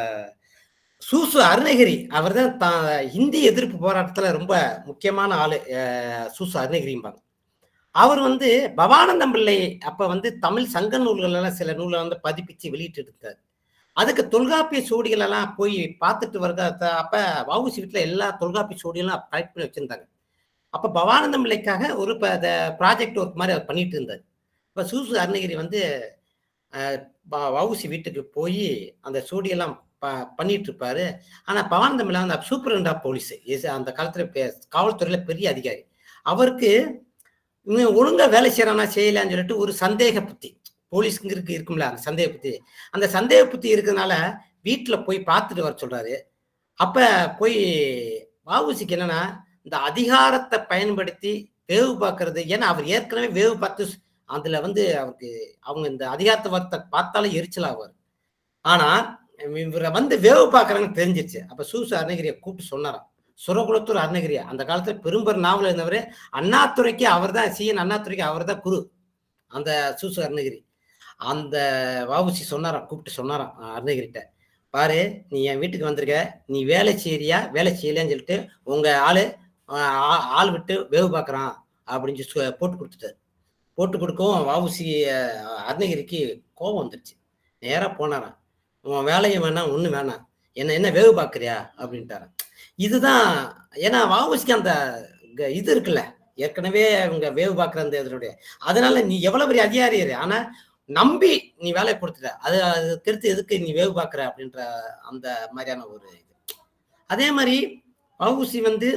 சூசு அருணகிரி அவர் தான் தா இந்தி எதிர்ப்பு போராட்டத்துல ரொம்ப முக்கியமான ஆளு அஹ், சூசு அருணகிரிம்பாங்க அவர் வந்து பவானந்தம் பிள்ளை அப்ப வந்து தமிழ் சங்க நூல்கள் எல்லாம் சில நூலை வந்து பதிப்பிச்சு வெளியிட்டு இருந்தார் அதுக்கு தொல்காப்பிய சூடிகள் எல்லாம் போய் பார்த்துட்டு வருத அப்ப வவுசி வீட்டுல எல்லா தொல்காப்பிய சூடிகளும் கலெக்ட் பண்ணி வச்சிருந்தாங்க அப்ப பவானந்தம் பிள்ளைக்காக ஒரு ப்ராஜெக்ட் ஒர்க் மாதிரி அவர் பண்ணிட்டு இருந்தார் இப்ப சூசு அருணகிரி வந்து அஹ், வ- வவுசி வீட்டுக்கு போய் அந்த சூடியெல்லாம் ப பண்ணிட்டு இருப்பாரு ஆனா பவானந்தம் பிள்ளை வந்து சூப்பரண்ட் ஆஃப் போலீஸ் அந்த காலத்துல பெ- காவல்துறையில பெரிய அதிகாரி அவருக்கு இவன் ஒழுங்கா வேலை செய்யறானா செய்யலான்னு சொல்லிட்டு ஒரு சந்தேக புத்தி போலீஸ்க்கு இருக்கு இருக்கும்ல அந்த சந்தேக புத்தி அந்த சந்தேக புத்தி இருக்கிறதுனால வீட்டுல போய் பார்த்துட்டு வர சொல்றாரு அப்ப போய் வவுசிக்கு என்னன்னா இந்த அதிகாரத்தை பயன்படுத்தி வேவு பார்க்கறது ஏன்னா அவர் ஏற்கனவே வேவு பார்த்து ஸ்- அதுல வந்து அவருக்கு அவங்க இந்த அதிகாரத்தை வார்த்தை பார்த்தாலே எரிச்சல் ஆவார் ஆனா இவரை வந்து வேவு பார்க்கறாங்கன்னு தெரிஞ்சிருச்சு அப்ப சூசு அருணகிரியை கூப்பிட்டு சொன்னாராம் சுரகுலத்தூர் அருணகிரியா அந்த காலத்துல பெரும்பெரும் நாவல் இருந்தவர் அண்ணாதுரைக்கு அவர் தான் சிஎன் அண்ணாதுரைக்கு அவர் தான் குரு அந்த சூசு அருணகிரி அந்த வவுசி சொன்னாராம் கூப்பிட்டு சொன்னாராம் அஹ் அருணகிரிட்ட பாரு நீ என் வீட்டுக்கு வந்திருக்க நீ வேலை செய்யறியா வேலை செய்யலையான்னு சொல்லிட்டு உங்க ஆளு அஹ், ஆ- ஆள் விட்டு வேவு பார்க்கறான் அப்படின்னு சொல்லி சொ- போட்டு கொடுத்துட்டாரு போட்டு கொடுக்கவும் வவுசி அஹ், அருணகிரிக்கு கோபம் வந்துருச்சு நேரா போனாராம் உன் வேலையும் வேணாம் ஒன்றும் வேணாம் என்ன என்ன வேவு பார்க்கறியா அப்படின்ட்டாராம் இதுதான் ஏன்னா வவுசிக்கு அந்த க- இது இருக்குல்ல ஏற்கனவே அவங்க வேவு பார்க்குற அந்த இதனுடைய அதனால நீ எவ்வளவு பெரிய அதிகாரி இரு ஆனா நம்பி நீ வேலையை கொடுத்துட்ட அது அதுக்கடுத்து எதுக்கு நீ வேவு பார்க்குற அப்படின்ற அந்த மாதிரியான ஒரு இது அதே மாதிரி வவுசி வந்து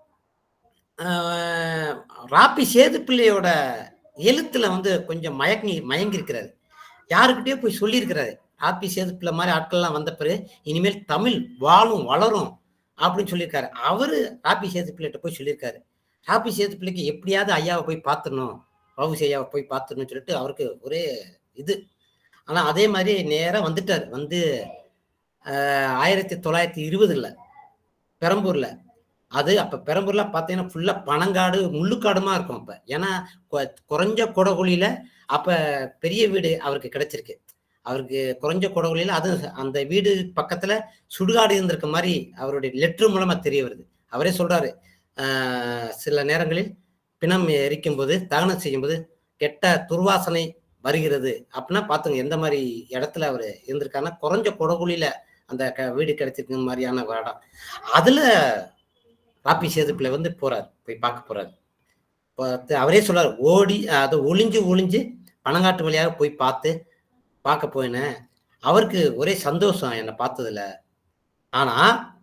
ஆஹ், ராப்பி சேது பிள்ளையோட எழுத்துல வந்து கொஞ்சம் மயங்கி மயங்கி இருக்கிறாரு யாருக்கிட்டயோ போய் சொல்லியிருக்கிறாரு ராப்பி சேது பிள்ளை மாதிரி ஆட்கள்லாம் வந்த பிறகு இனிமேல் தமிழ் வாழும் வளரும் அப்படின்னு சொல்லியிருக்காரு அவரு ராப்பி சேது பிள்ளைகிட்ட போய் சொல்லியிருக்காரு ராப்பி சேது பிள்ளைக்கு எப்படியாவது ஐயாவை போய் பார்த்துடணும் வவுசி ஐயாவை போய் பார்த்துடணும்னு சொல்லிட்டு அவருக்கு ஒரே இது ஆனா அதே மாதிரி நேரா வந்துட்டார் வந்து ஆஹ், ஆயிரத்தி தொள்ளாயிரத்தி இருபதுல பெரம்பூர்ல அது அப்ப பெரம்பூர்ல பாத்தீங்கன்னா ஃபுல்லா பனங்காடு முள்ளுக்காடுமா இருக்கும் அப்ப ஏன்னா கொ- குறைஞ்ச கொடகுழியில அப்ப பெரிய வீடு அவருக்கு கிடைச்சிருக்கு அவருக்கு குறைஞ்ச கொடகுழியில அது அந்த வீடு பக்கத்துல சுடுகாடு இருந்திருக்க மாதிரி அவருடைய லெட்டர் மூலமா தெரிய வருது அவரே சொல்றாரு ஆஹ், சில நேரங்களில் பிணம் எரிக்கும் போது தகனம் செய்யும்போது கெட்ட துர்வாசனை வருகிறது அப்படின்னா பார்த்துங்க எந்த மாதிரி இடத்துல அவர் இருந்திருக்காருன்னா குறைஞ்ச கொடகுழியில அந்த க- வீடு கிடைச்சிருக்க மாதிரியான ஒரு இடம் அதுல ராப்பி சேதுப்பிள்ளை வந்து போறாரு போய் பார்க்க போறாரு பார்த்து அவரே சொல்றாரு ஓடி அதை ஒளிஞ்சு ஒளிஞ்சு பனங்காட்டு வழியாக போய் பார்த்து பார்க்க போயினேன் அவருக்கு ஒரே சந்தோஷம் என்னை பார்த்ததுல ஆனா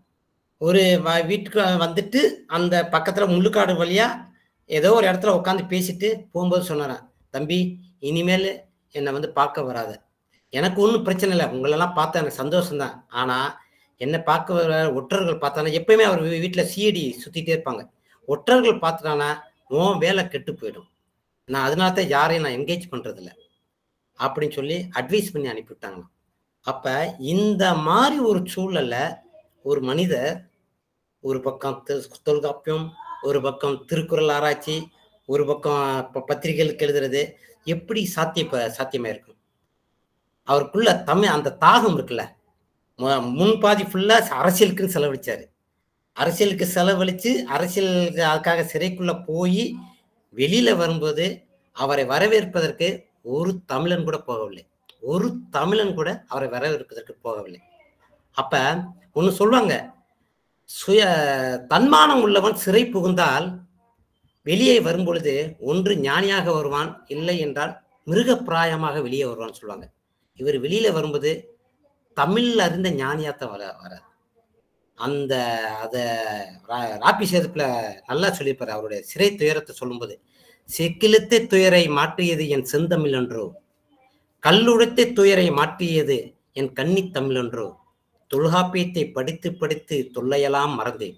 ஒரு வ- வீட்டுக்கு வந்துட்டு அந்த பக்கத்துல முள்ளுக்காடு வழியா ஏதோ ஒரு இடத்துல உட்காந்து பேசிட்டு போகும்போது சொன்னாராம் தம்பி இனிமேல் என்னை வந்து பார்க்க வராத எனக்கு ஒன்றும் பிரச்சனை இல்லை உங்களெல்லாம் பார்த்தா எனக்கு சந்தோஷம்தான் ஆனா என்னை பார்க்க வர ஒற்றர்கள் பார்த்தானா எப்பயுமே அவர் வீ- வீட்டுல சிஐடி சுத்திட்டே இருப்பாங்க ஒற்றர்கள் பார்த்துட்டானா உன் வேலை கெட்டு போயிடும் நான் அதனால தான் யாரையும் நான் என்கேஜ் பண்றது இல்ல அப்படின்னு சொல்லி அட்வைஸ் பண்ணி அனுப்பிவிட்டாங்க அப்ப இந்த மாதிரி ஒரு சூழல்ல ஒரு மனிதர் ஒரு பக்கம் தி- தொல்காப்பியம் ஒரு பக்கம் திருக்குறள் ஆராய்ச்சி ஒரு பக்கம் ப- பத்திரிகைகளுக்கு எழுதுறது எப்படி சாத்திய சாத்தியமா இருக்கும் அவருக்குள்ள தமிழ் அந்த தாகம் இருக்குல்ல மு- முன்பாதி ஃபுல்லா அரசியலுக்குன்னு செலவழிச்சாரு அரசியலுக்கு செலவழிச்சு அரசியல் அதுக்காக சிறைக்குள்ள போய் வெளியில வரும்போது அவரை வரவேற்பதற்கு ஒரு தமிழன் கூட போகவில்லை ஒரு தமிழன் கூட அவரை வரவேற்பதற்கு போகவில்லை அப்ப ஒண்ணு சொல்லுவாங்க சுய தன்மானம் உள்ளவன் சிறை புகுந்தால் வெளியே வரும்பொழுது ஒன்று ஞானியாக வருவான் இல்லை என்றால் மிருகப்பிராயமாக வெளியே வருவான்னு சொல்லுவாங்க இவர் வெளியில வரும்போது தமிழ் அறிந்த ஞானியாத்தான் வர வர அந்த அத ரா- ராப்பி சேதுப்புல நல்லா சொல்லியிருப்பாரு அவருடைய சிறை துயரத்தை சொல்லும்போது செக்கிழுத்து துயரை மாற்றியது என் செந்தமிழ் என்றோ கல்லுடைத்து துயரை மாற்றியது என் கன்னித் தமிழ் என்றோ தொல்காப்பியத்தை படித்து படித்து தொல்லையெல்லாம் மறந்தேன்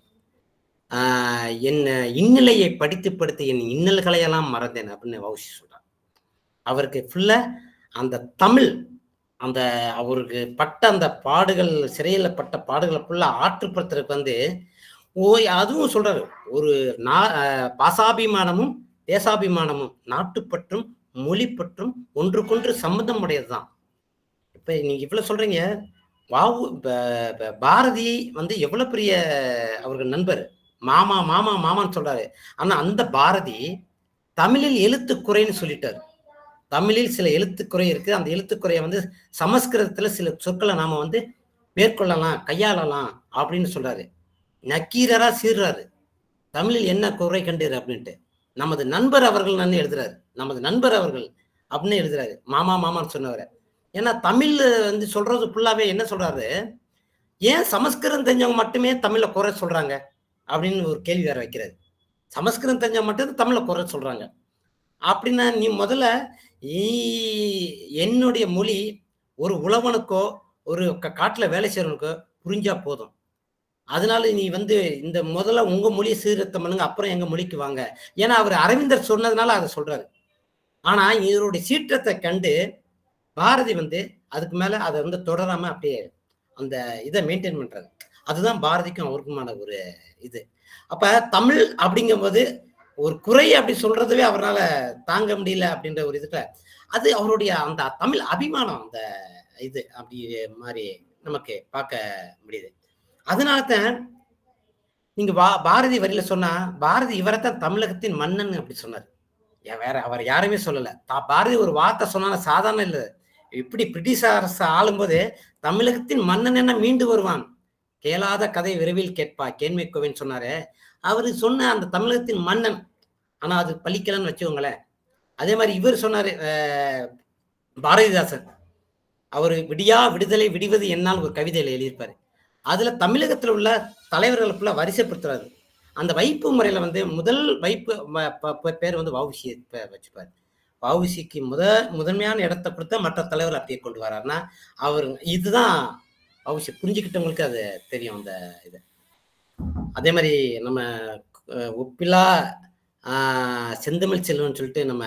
ஆஹ் என் இன்னிலையை படித்து படித்து என் இன்னல்களையெல்லாம் மறந்தேன் அப்படின்னு வவுசி சொல்றார் அவருக்கு ஃபுல்லா அந்த தமிழ் அந்த அவருக்கு பட்ட அந்த பாடுகள் சிறையில் பட்ட பாடுகளை ஃபுல்லா ஆற்றுப்படுத்துறதுக்கு வந்து ஓ அதுவும் சொல்றாரு ஒரு நா ஆஹ் பாசாபிமானமும் தேசாபிமானமும் நாட்டுப்பற்றும் மொழிப்பற்றும் ஒன்றுக்கொன்று சம்பந்தம் உடையதுதான் இப்ப நீங்க இவ்வளவு சொல்றீங்க வாவு ப- ப- பாரதி வந்து எவ்வளவு பெரிய அவர்கள் நண்பர் மாமா மாமா மாமான்னு சொல்றாரு ஆனா அந்த பாரதி தமிழில் எழுத்துக்குறைன்னு சொல்லிட்டாரு தமிழில் சில எழுத்துக்குறை இருக்கு அந்த எழுத்துக்குறையை வந்து சமஸ்கிருதத்துல சில சொற்களை நாம வந்து மேற்கொள்ளலாம் கையாளலாம் அப்படின்னு சொல்றாரு நக்கீரரா சீர்றாரு தமிழில் என்ன குறை கண்டீர் அப்படின்ட்டு நமது நண்பர் அவர்கள் நான் எழுதுறாரு நமது நண்பர் அவர்கள் அப்படின்னு எழுதுறாரு மாமா மாமான்னு சொன்னவரை ஏன்னா தமிழ் வந்து சொல்றது ஃபுல்லாவே என்ன சொல்றாரு ஏன் சமஸ்கிருதம் தெரிஞ்சவங்க மட்டுமே தமிழ்ல குறை சொல்றாங்க அப்படின்னு ஒரு கேள்வி வேற வைக்கிறாரு சமஸ்கிருதம் தெரிஞ்சவங்க மட்டும் தமிழ்ல குறை சொல்றாங்க அப்படின்னா நீ முதல்ல ஈ- என்னுடைய மொழி ஒரு உழவனுக்கோ ஒரு க- காட்டுல வேலை செய்யறவனுக்கோ புரிஞ்சா போதும் அதனால நீ வந்து இந்த முதல்ல உங்க மொழியை சீர்திருத்தம் பண்ணுங்க அப்புறம் எங்க மொழிக்கு வாங்க ஏன்னா அவர் அரவிந்தர் சொன்னதுனால அதை சொல்றாரு ஆனா இவருடைய சீற்றத்தை கண்டு பாரதி வந்து அதுக்கு மேல அதை வந்து தொடராம அப்படியே அந்த இதை மெயின்டைன் பண்றாரு அதுதான் பாரதிக்கும் அவருக்குமான ஒரு இது அப்ப தமிழ் அப்படிங்கும்போது ஒரு குறை அப்படி சொல்றதுவே அவரால தாங்க முடியல அப்படின்ற ஒரு இதுல அது அவருடைய அந்த தமிழ் அபிமானம் அந்த இது அப்படி மாதிரி நமக்கு பார்க்க முடியுது அதனாலதான் நீங்க பா பாரதி வரியில சொன்னா பாரதி இவரைத்தான் தமிழகத்தின் மன்னன் அப்படி சொன்னார் ஏன் வேற அவர் யாருமே சொல்லல தா- பாரதி ஒரு வார்த்தை சொன்னா சாதாரண இல்ல இப்படி பிரிட்டிஷ் அரசு ஆளும்போது தமிழகத்தின் மன்னன் என்ன மீண்டு வருவான் கேளாத கதை விரைவில் கேட்பா கேண்மை கோவின் சொன்னாரு அவரு சொன்ன அந்த தமிழகத்தின் மன்னன் ஆனா அது பலிக்கலன்னு வச்சுக்கோங்களேன் அதே மாதிரி இவர் சொன்னாரு அஹ், பாரதிதாசன் அவர் விடியா விடுதலை விடிவது என்னால் ஒரு கவிதையில எழுதியிருப்பாரு அதுல தமிழகத்துல உள்ள தலைவர்களை ஃபுல்லா வரிசைப்படுத்துறாரு அந்த வைப்பு முறையில வந்து முதல் வைப்பு ம- ப- ப- பேர் வந்து வவுசி வச்சுப்பாரு வவுசிக்கு முத முதன்மையான இடத்தை கொடுத்தா மற்ற தலைவர் அப்படியே கொண்டு வராருன்னா அவர் இதுதான் வவுசி புரிஞ்சுக்கிட்டவங்களுக்கு அது தெரியும் அந்த இது அதே மாதிரி நம்ம அஹ், ஒப்பிலா ஆஹ், செந்தமிழ் செல்வன் சொல்லிட்டு நம்ம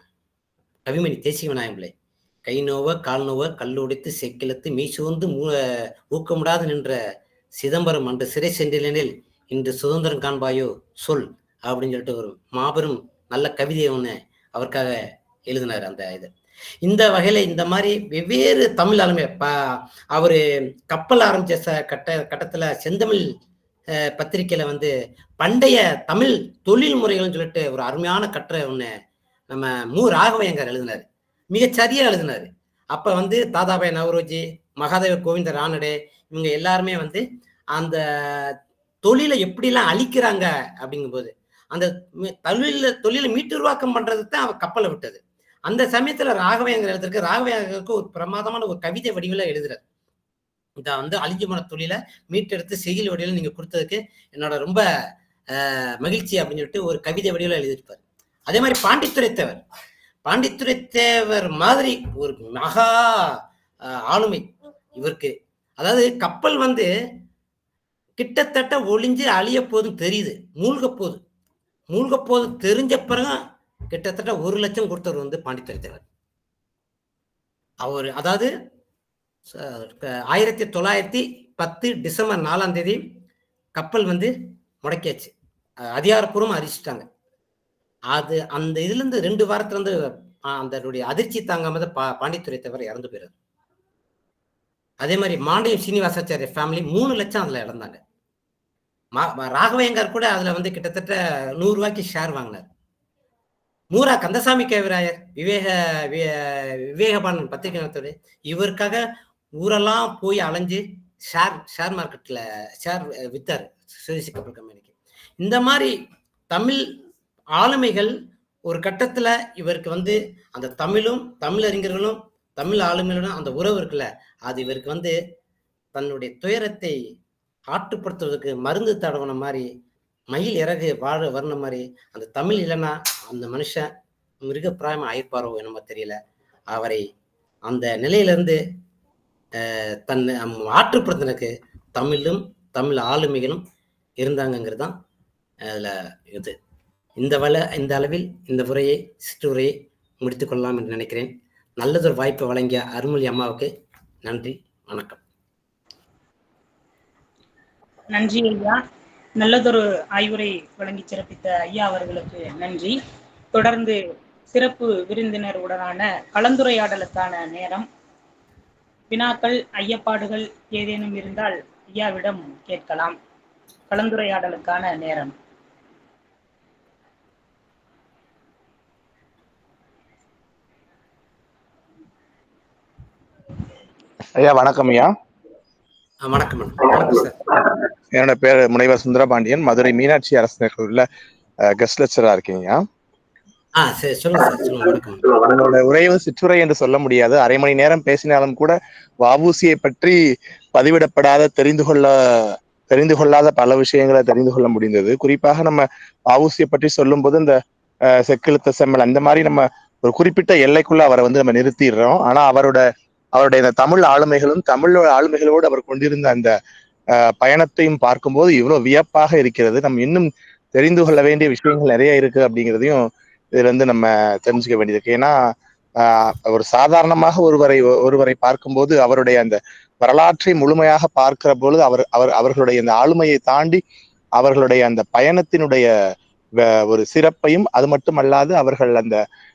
கவிமணி தேசிக விநாயகம் பிள்ளை கை நோவ கால் நோவ கல்லுடைத்து செக்கிழத்து மீசூந்து மூ ஊக்கமுடாது நின்ற சிதம்பரம் அன்று சிறை சென்றிலனில் இன்று சுதந்திரம் காண்பாயோ சொல் அப்படின்னு சொல்லிட்டு ஒரு மாபெரும் நல்ல கவிதை ஒன்று அவருக்காக எழுதினார் அந்த இது இந்த வகையில இந்த மாதிரி வெவ்வேறு தமிழ் ஆளுமை ப அவரு கப்பல் ஆரம்பிச்ச ச கட்ட கட்டத்துல செந்தமிழ் அஹ், பத்திரிக்கையில வந்து பண்டைய தமிழ் தொழில் முறைகள்னு சொல்லிட்டு ஒரு அருமையான கட்டுரை ஒன்று நம்ம மு ராகவையங்கர் எழுதினார் மிகச் சரியா எழுதினாரு அப்ப வந்து தாதாபாய் நவரோஜி மகாதேவ கோவிந்த ரானடே இவங்க எல்லாருமே வந்து அந்த தொழிலை எப்படிலாம் அழிக்கிறாங்க அப்படிங்கும்போது அந்த மி- தொழில தொழிலை மீட்டுருவாக்கம் பண்றது தான் அவ கப்பலை விட்டது அந்த சமயத்துல ராகவையங்கர் எழுதிருக்கு ராகவையங்கருக்கு ஒரு பிரமாதமான ஒரு கவிதை வடிவில் எழுதுறாரு இந்த வந்து அழிஞ்சு போன தொழிலை மீட்டெடுத்து செய்யுள் வடிவில் நீங்க கொடுத்ததுக்கு என்னோட ரொம்ப அஹ், மகிழ்ச்சி அப்படின்னு சொல்லிட்டு ஒரு கவிதை வடிவில் எழுதியிருப்பாரு அதே மாதிரி பாண்டித்துரை தேவர் பாண்டித்துரை தேவர் மாதிரி ஒரு மகா அஹ், ஆளுமை இவருக்கு அதாவது கப்பல் வந்து கிட்டத்தட்ட ஒளிஞ்சு அழிய போதும் தெரியுது மூழ்க போகுது மூழ்க போது தெரிஞ்ச பிறகு கிட்டத்தட்ட ஒரு லட்சம் கொடுத்தவர் வந்து பாண்டித்துரை தேவர் அவர் அதாவது ச- ஆயிரத்தி தொள்ளாயிரத்தி பத்து டிசம்பர் நாலாம் தேதி கப்பல் வந்து முடக்கியாச்சு அஹ் அதிகாரப்பூர்வமா அறிவிச்சிட்டாங்க அது அந்த இதுல இருந்து ரெண்டு வாரத்துல இருந்து அஹ் அதனுடைய அதிர்ச்சி தாங்காம தான் பா பாண்டித்துரை தவிர இறந்து போயிரு அதே மாதிரி மாண்டியம் சீனிவாசாச்சாரிய ஃபேமிலி மூணு லட்சம் அதுல இழந்தாங்க மா- மா- ராகவேங்கர் கூட அதுல வந்து கிட்டத்தட்ட நூறு ரூபாய்க்கு ஷேர் வாங்கினார் மூரா கந்தசாமி கேவராயர் விவேக வி- விவேகபானன் பத்திரிகை நடத்துவர் இவருக்காக ஊரெல்லாம் போய் அலைஞ்சு ஷேர் ஷேர் மார்க்கெட்ல ஷேர் வித்தார் சுதேசி கப்பல் கம்பெனிக்கு இந்த மாதிரி தமிழ் ஆளுமைகள் ஒரு கட்டத்துல இவருக்கு வந்து அந்த தமிழும் தமிழறிஞர்களும் தமிழ் ஆளுமையுடன் அந்த உறவு இருக்குல்ல அது இவருக்கு வந்து தன்னுடைய துயரத்தை ஆட்டுப்படுத்துவதற்கு மருந்து தடவன மாதிரி மயில் இறகு வாழ வரன மாதிரி அந்த தமிழ் இல்லைன்னா அந்த மனுஷன் மிருகப்பிராயமா ஆயிருப்பாரோ என்னமோ தெரியல அவரை அந்த நிலையிலிருந்து அஹ், தன் ஆற்றுப்படுத்தினக்கு தமிழும் தமிழ் ஆளுமைகளும் இருந்தாங்கங்கிறது தான் அதில் இது இந்த வள இந்த அளவில் இந்த உரையை சிற்றுரையை முடித்துக் கொள்ளலாம் என்று நினைக்கிறேன் நல்லதொரு வாய்ப்பை வழங்கிய அருள்மொழி அம்மாவுக்கு நன்றி வணக்கம் நன்றி ஐயா நல்லதொரு ஆய்வுரை வழங்கி சிறப்பித்த ஐயா அவர்களுக்கு நன்றி தொடர்ந்து சிறப்பு விருந்தினர் உடனான கலந்துரையாடலுக்கான நேரம் வினாக்கள் ஐயப்பாடுகள் ஏதேனும் இருந்தால் ஐயாவிடம் கேட்கலாம் கலந்துரையாடலுக்கான நேரம் ஐயா வணக்கம் ஐயா அஹ் வணக்கம் மேடம் வணக்கம் சார் என்னோட பேர் முனைவர் சுந்தரபாண்டியன் மதுரை மீனாட்சி அரசு கல்லூரியில் கெஸ்ட் லெக்சரா இருக்கீங்க ஆ சரி சொல்லுங்க சார் சொல்லுங்க வணக்கம் உங்களோட உரை வந்து சிற்றுரை என்று சொல்ல முடியாது அரை மணி நேரம் பேசினாலும் கூட வஉசியை பற்றி பதிவிடப்படாத தெரிந்து கொள்ள தெரிந்து கொள்ளாத பல விஷயங்களை தெரிந்து கொள்ள முடிந்தது குறிப்பாக நம்ம வஉசியை பற்றி சொல்லும்போது இந்த அஹ், செக்கிழுத்த செம்மல் அந்த மாதிரி நம்ம ஒரு குறிப்பிட்ட எல்லைக்குள்ள அவரை வந்து நம்ம நிறுத்திடுறோம் ஆனா அவரோட அவருடைய இந்த தமிழ் ஆளுமைகளும் தமிழ் ஆளுமைகளோடு அவர் கொண்டிருந்த அந்த அஹ், பயணத்தையும் பார்க்கும்போது இவ்வளவு வியப்பாக இருக்கிறது நம்ம இன்னும் தெரிந்து கொள்ள வேண்டிய விஷயங்கள் நிறைய இருக்கு அப்படிங்கிறதையும் இதுல இருந்து நம்ம தெரிஞ்சுக்க வேண்டியது ஏன்னா ஆஹ் ஒரு சாதாரணமாக ஒருவரை ஒருவரை பார்க்கும்போது அவருடைய அந்த வரலாற்றை முழுமையாக பார்க்கிற பொழுது அவர் அவர் அவர்களுடைய அந்த ஆளுமையை தாண்டி அவர்களுடைய அந்த பயணத்தினுடைய வ- ஒரு சிறப்பையும் அது மட்டுமல்லாது அவர்கள் அந்த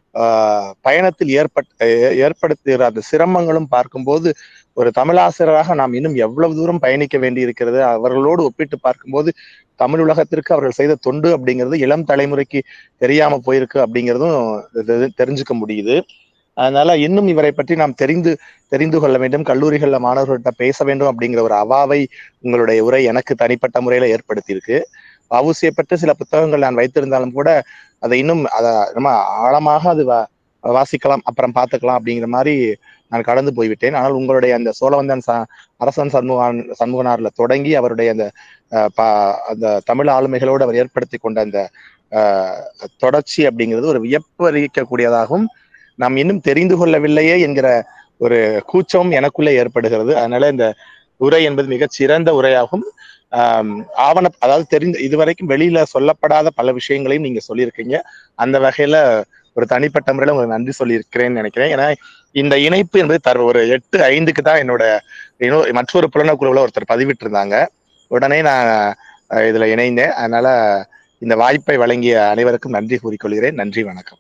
ஆஹ் பயணத்தில் ஏற்பட் ஏ- ஏற்படுத்துகிற அந்த சிரமங்களும் பார்க்கும்போது ஒரு தமிழாசிரியராக நாம் இன்னும் எவ்வளவு தூரம் பயணிக்க வேண்டி இருக்கிறது அவர்களோடு ஒப்பிட்டு பார்க்கும்போது தமிழ் உலகத்திற்கு அவர்கள் செய்த தொண்டு அப்படிங்கிறது இளம் தலைமுறைக்கு தெரியாம போயிருக்கு அப்படிங்கிறதும் இது தெரிஞ்சுக்க முடியுது அதனால இன்னும் இவரை பற்றி நாம் தெரிந்து தெரிந்து கொள்ள வேண்டும் கல்லூரிகள்ல மாணவர்கள்ட்ட பேச வேண்டும் அப்படிங்கிற ஒரு அவாவை உங்களுடைய உரை எனக்கு தனிப்பட்ட முறையில ஏற்படுத்தியிருக்கு வவுசியை பற்றி சில புத்தகங்கள் நான் வைத்திருந்தாலும் கூட அதை இன்னும் அதை நம்ம ஆழமாக அது வா- வாசிக்கலாம் அப்புறம் பார்த்துக்கலாம் அப்படிங்கிற மாதிரி நான் கடந்து போய்விட்டேன் ஆனால் உங்களுடைய அந்த சோழவந்தன் ச அரசன் சண்முகான் சண்முகனார்ல தொடங்கி அவருடைய அந்த அஹ், ப- அந்த தமிழ் ஆளுமைகளோடு அவர் ஏற்படுத்தி கொண்ட அந்த அஹ், தொடர்ச்சி அப்படிங்கிறது ஒரு வியப்பு அளிக்கக்கூடியதாகவும் நாம் இன்னும் தெரிந்து கொள்ளவில்லையே என்கிற ஒரு கூச்சம் எனக்குள்ளே ஏற்படுகிறது அதனால இந்த உரை என்பது மிகச் சிறந்த உரையாகும் ஆம், ஆவண அதாவது தெரிந்த இதுவரைக்கும் வெளியில சொல்லப்படாத பல விஷயங்களையும் நீங்க சொல்லியிருக்கீங்க அந்த வகையில ஒரு தனிப்பட்ட முறையில உங்களுக்கு நன்றி சொல்லியிருக்கிறேன்னு நினைக்கிறேன் ஏன்னா இந்த இணைப்பு என்பது தர ஒரு எட்டு ஐந்துக்கு தான் என்னோட இன்னொரு மற்றொரு புலனக்குழுவில் ஒருத்தர் பதிவிட்டு இருந்தாங்க உடனே நான் அஹ், இதுல இணைந்தேன் அதனால இந்த வாய்ப்பை வழங்கிய அனைவருக்கும் நன்றி கூறிக்கொள்கிறேன் நன்றி வணக்கம்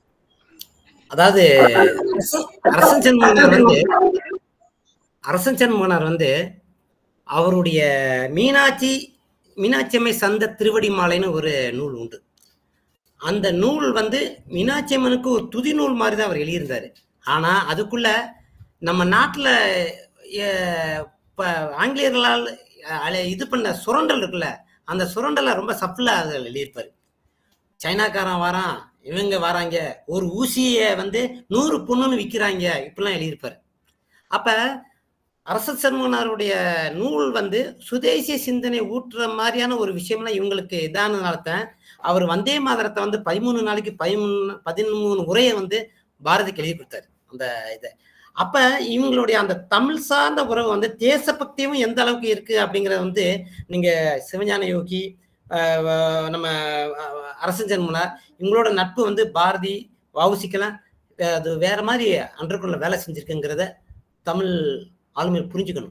அதாவது அரசன் அரசன் சண்முகனார் வந்து அரசன் சண்முகனார் வந்து அவருடைய மீனாட்சி மீனாட்சி அம்மை சந்த திருவடி மாலைன்னு ஒரு நூல் உண்டு அந்த நூல் வந்து மீனாட்சி அம்மனுக்கு ஒரு துதி நூல் மாதிரி தான் அவர் எழுதியிருந்தாரு ஆனா அதுக்குள்ள நம்ம நாட்டுல அஹ், இப்ப ஆங்கிலேயர்களால் அஹ், இது பண்ண சுரண்டல் இருக்குல்ல அந்த சுரண்டலை ரொம்ப சப்பிளா அதில் எழுதியிருப்பாரு சைனாக்காரன் வரான் இவங்க வராங்க ஒரு ஊசியை வந்து நூறு பொண்ணுன்னு விற்கிறாங்க இப்படிலாம் எழுதியிருப்பாரு அப்ப அரச சண்முகனாருடைய நூல் வந்து சுதேசிய சிந்தனை ஊட்டுற மாதிரியான ஒரு விஷயம்லாம் இவங்களுக்கு இதானதுனால தான் அவர் வந்தே மாதரத்தை வந்து பதிமூணு நாளைக்கு பதிமூணு பதிமூணு உரையை வந்து பாரதிக்கு எழுதி கொடுத்தாரு அந்த இதை அப்ப இவங்களுடைய அந்த தமிழ் சார்ந்த உறவு வந்து தேசபக்தியும் எந்த அளவுக்கு இருக்கு அப்படிங்கறத வந்து நீங்க சிவஞான யோகி ஆஹ் நம்ம ஆஹ் அரசன் ஜென்மனார் இவங்களோட நட்பு வந்து பாரதி வவுசிக்கெல்லாம் வே- அது வேற மாதிரி அன்றக்குள்ள வேலை செஞ்சிருக்குங்கிறத தமிழ் ஆளுமையில் புரிஞ்சுக்கணும்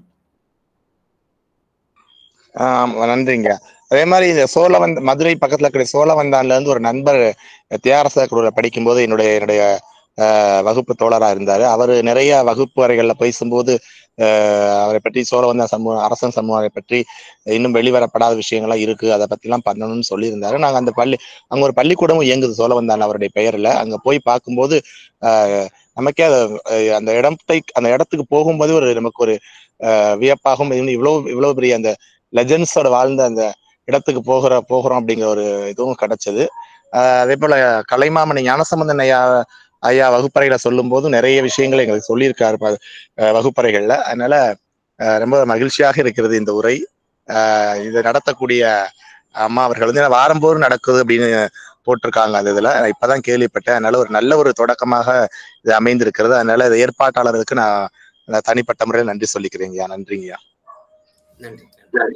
ஆஹ் நன்றிங்க அதே மாதிரி இந்த சோழவந்த மதுரை பக்கத்துல இருக்கிற சோழவந்தான்ல இருந்து ஒரு நண்பர் தியாரச குழுல படிக்கும்போது என்னுடைய என்னுடைய ஆஹ் வகுப்பு தோழரா இருந்தாரு அவர் நிறைய வகுப்பு அறைகள்ல பேசும்போது ஆஹ் அவரை பற்றி சோழவந்தான் சமூக அரசன் சமூகத்தை பற்றி இன்னும் வெளிவரப்படாத விஷயங்கள்லாம் இருக்கு அதை பத்தி எல்லாம் பண்ணணும்னு சொல்லியிருந்தாரு நாங்க அந்த பள்ளி அங்க ஒரு பள்ளிக்கூடமும் இயங்குது சோழவந்தான் அவருடைய பெயர்ல அங்க போய் பார்க்கும்போது ஆஹ் நமக்கே அது அஹ் அந்த இடத்தை அந்த இடத்துக்கு போகும்போது ஒரு நமக்கு ஒரு ஆஹ் வியப்பாகவும் இன்னும் இவ்வளவு இவ்வளவு பெரிய அந்த லெஜண்ட்ஸோட வாழ்ந்த அந்த இடத்துக்கு போகிற போகிறோம் அப்படிங்கிற ஒரு இதுவும் கிடைச்சது ஆஹ் அதே போல கலைமாமணி ஞானசம்பந்தன் ஐயா ஐயா வகுப்பறையில சொல்லும் போது நிறைய விஷயங்களை எங்களுக்கு சொல்லியிருக்காரு ப- ஆஹ் வகுப்பறைகள்ல அதனால ஆஹ் ரொம்ப மகிழ்ச்சியாக இருக்கிறது இந்த உரை ஆஹ் இதை நடத்தக்கூடிய அம்மா அவர்கள் வந்து வாரம்போறும் நடக்குது அப்படின்னு போட்டிருக்காங்க அந்த இதுல நான் இப்பதான் கேள்விப்பட்டேன் அதனால ஒரு நல்ல ஒரு தொடக்கமாக இது அமைந்திருக்கிறது அதனால இது ஏற்பாட்டாளருக்கு நான் நான் தனிப்பட்ட முறையில் நன்றி சொல்லிக்கிறேங்கய்யா நன்றிங்கய்யா நன்றி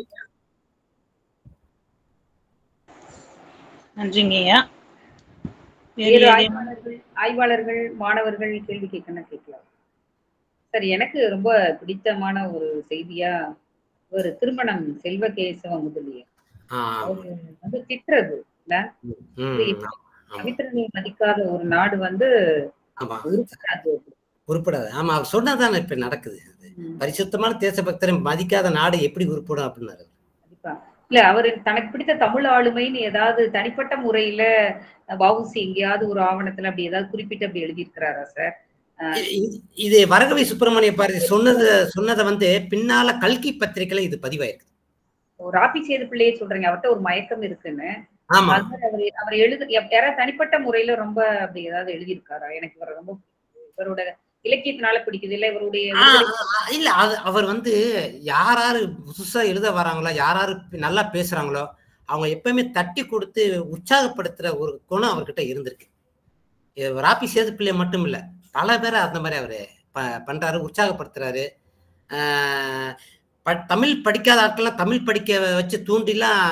நன்றிங்கய்யா வேறு வேறு ஏதேனும் ஆய்வாளர்கள் ஆய்வாளர்கள் மாணவர்கள் கேள்வி கேட்கணும் கேட்கலாம் சார் எனக்கு ரொம்ப பிடித்தமான ஒரு செய்தியா ஒரு திருமணம் செல்வ கேசவ முதலிய ஆஹ் அவரு வந்து திட்டுறது உம் ஆமா. பவித்திரனை மதிக்காத ஒரு நாடு வந்து ஆமா உருப்படாது உருப்படாது ஆமா அவர் சொன்னதானே இப்ப நடக்குது அது. ம், பரிசுத்தமான தேசபக்தரை மதிக்காத நாடு எப்படி உருப்படும் அப்படின்னாரு கண்டிப்பா இல்ல அவர் தனக்கு பிடித்த தமிழ் ஆளுமைன்னு ஏதாவது தனிப்பட்ட முறையில வவுசி எங்கேயாவது ஒரு ஆவணத்துல அப்படி ஏதாவது குறிப்பிட்டு அப்படி எழுதியிருக்கிறாரா சார் இ- இ- இது வரகவி சுப்பிரமணிய பாரதி சொன்னது சொன்னதை வந்து பின்னால கல்கி பத்திரிகையில இது பதிவாயிருக்கு ஒரு ராபி சேது பிள்ளையே சொல்றீங்க அவர்கிட்ட ஒரு மயக்கம் இருக்குன்னு ஆமா அது அவர் அவர் எழுது எப்- யாராவது தனிப்பட்ட முறையில ரொம்ப அப்படி ஏதாவது எழுதியிருக்காரா எனக்கு இவரை ரொம்ப பிடிக்குது. இவரோட இலக்கியத்தினால பிடிக்குது இல்ல இவருடைய ஆ, ஆ, இல்ல அது அவர் வந்து யார் யாரு புதுசா எழுத வராங்களோ யார் யாரு நல்லா பேசுறாங்களோ அவங்க எப்பவுமே தட்டி கொடுத்து உற்சாகப்படுத்துற ஒரு குணம் அவர்கிட்ட இருந்திருக்கு இது ராபி சேது பிள்ளை மட்டும் இல்ல பல பேரை அந்த மாதிரி அவரு ப- பண்றாரு உற்சாகப்படுத்துறாரு ஆஹ் ப- தமிழ் படிக்காத ஆட்கள்லாம் தமிழ் படிக்க வச்சு தூண்டிலாம்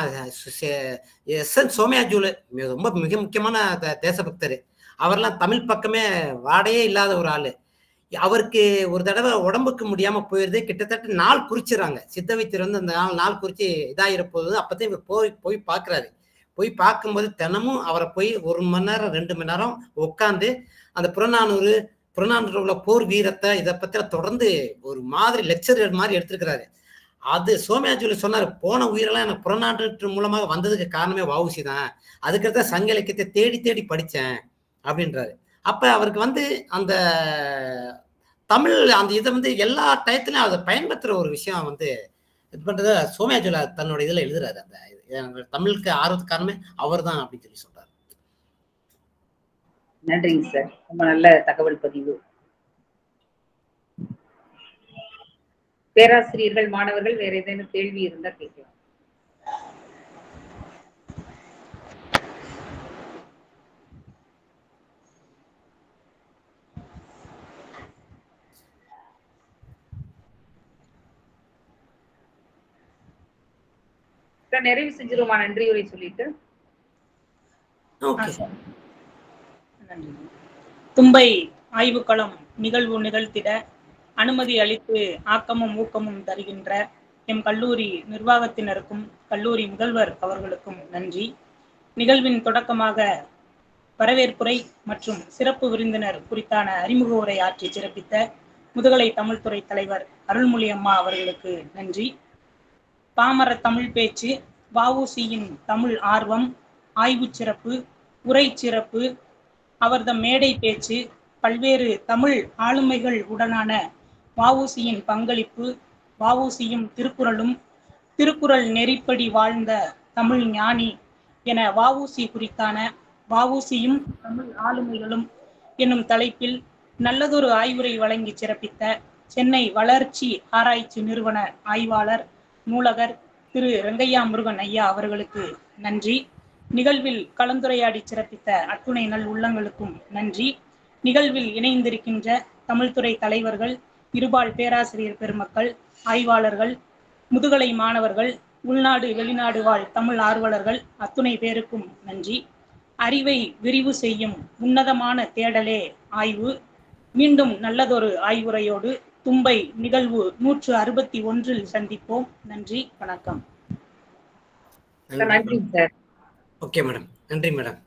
எஸ் என் சோமயாஜுலு மிக- ரொம்ப மிக முக்கியமான த- தேசபக்தர் அவர்லாம் தமிழ் பக்கமே வாடையே இல்லாத ஒரு ஆளு அவருக்கு ஒரு தடவை உடம்புக்கு முடியாம போயிருது கிட்டத்தட்ட நாள் குறிச்சிடறாங்க சித்த வைத்தியர் வந்து அந்த நாள் நாள் குறிச்சு இதாகிற போது அப்பதான் இவர் போய் போய் பார்க்கறாரு போய் பார்க்கும்போது தினமும் அவரை போய் ஒரு மணி நேரம் ரெண்டு மணி நேரம் உட்காந்து அந்த புறநானூறு புறநானூறு உள்ள போர் வீரத்தை இதை பத்தி தொடர்ந்து ஒரு மாதிரி லெக்சர் மாதிரி எடுத்திருக்கிறாரு அது சோமயாஜுலி சொன்னாரு போன உயிரெல்லாம் எனக்கு புறநானூற்று மூலமாக வந்ததுக்கு காரணமே வவுசி தான் அதுக்கடுத்த சங்க இலக்கியத்தை தேடி தேடி படிச்சேன் அப்படின்றாரு அப்ப அவருக்கு வந்து அந்த தமிழ் அந்த இதை வந்து எல்லா டயத்துலயும் அதை பயன்படுத்துற ஒரு விஷயம் வந்து இது பண்றத சோமயாஜுலா தன்னோட இதுல எழுதுறாரு அந்த இது. எனக்கு தமிழுக்கு ஆர்வத்துக்கு காரணமே அவர் தான் அப்படின்னு சொல்லி சொல்றாரு நன்றிங்க சார் ரொம்ப நல்ல தகவல் பதிவு பேராசிரியர்கள் மாணவர்கள் வேற ஏதேனும் கேள்வி இருந்தா கேட்கலாம் சார் நிறைவு செஞ்சிருமா நன்றி உரை சொல்லிட்டு ஓகே நன்றி தும்பை ஆய்வுக்களம் நிகழ்வு நிகழ்த்திட அனுமதி அளித்து ஆக்கமும் ஊக்கமும் தருகின்ற எம் கல்லூரி நிர்வாகத்தினருக்கும் கல்லூரி முதல்வர் அவர்களுக்கும் நன்றி நிகழ்வின் தொடக்கமாக வரவேற்புரை மற்றும் சிறப்பு விருந்தினர் குறித்தான அறிமுக உரை ஆற்றி சிறப்பித்த முதுகலை தமிழ்துறை தலைவர் அருள்மொழி அம்மா அவர்களுக்கு நன்றி பாமர தமிழ் பேச்சு வஉசியின் தமிழ் ஆர்வம் ஆய்வுச் சிறப்பு உரை சிறப்பு அவர்தம் மேடை பேச்சு பல்வேறு தமிழ் ஆளுமைகள் உடனான வஉசியின் பங்களிப்பு வஉசியும் திருக்குறளும் திருக்குறள் நெறிப்படி வாழ்ந்த தமிழ் ஞானி என வஉசி குறித்தான வஉசியும் தமிழ் ஆளுமைகளும் என்னும் தலைப்பில் நல்லதொரு ஆய்வுரை வழங்கி சிறப்பித்த சென்னை வளர்ச்சி ஆராய்ச்சி நிறுவன ஆய்வாளர் நூலகர் திரு ரெங்கையா முருகன் ஐயா அவர்களுக்கு நன்றி நிகழ்வில் கலந்துரையாடி சிறப்பித்த அத்துணை நல் உள்ளங்களுக்கும் நன்றி நிகழ்வில் இணைந்திருக்கின்ற தமிழ்துறை தலைவர்கள் இருபால் பேராசிரியர் பெருமக்கள் ஆய்வாளர்கள் முதுகலை மாணவர்கள் உள்நாடு வெளிநாடு வாழ் தமிழ் ஆர்வலர்கள் அத்துணை பேருக்கும் நன்றி அறிவை விரிவு செய்யும் உன்னதமான தேடலே ஆய்வு மீண்டும் நல்லதொரு ஆய்வுரையோடு தும்பை நிகழ்வு நூற்று அறுபத்தி ஒன்றில் சந்திப்போம் நன்றி வணக்கம் நன்றி சார் ஓகே மேடம் நன்றி மேடம்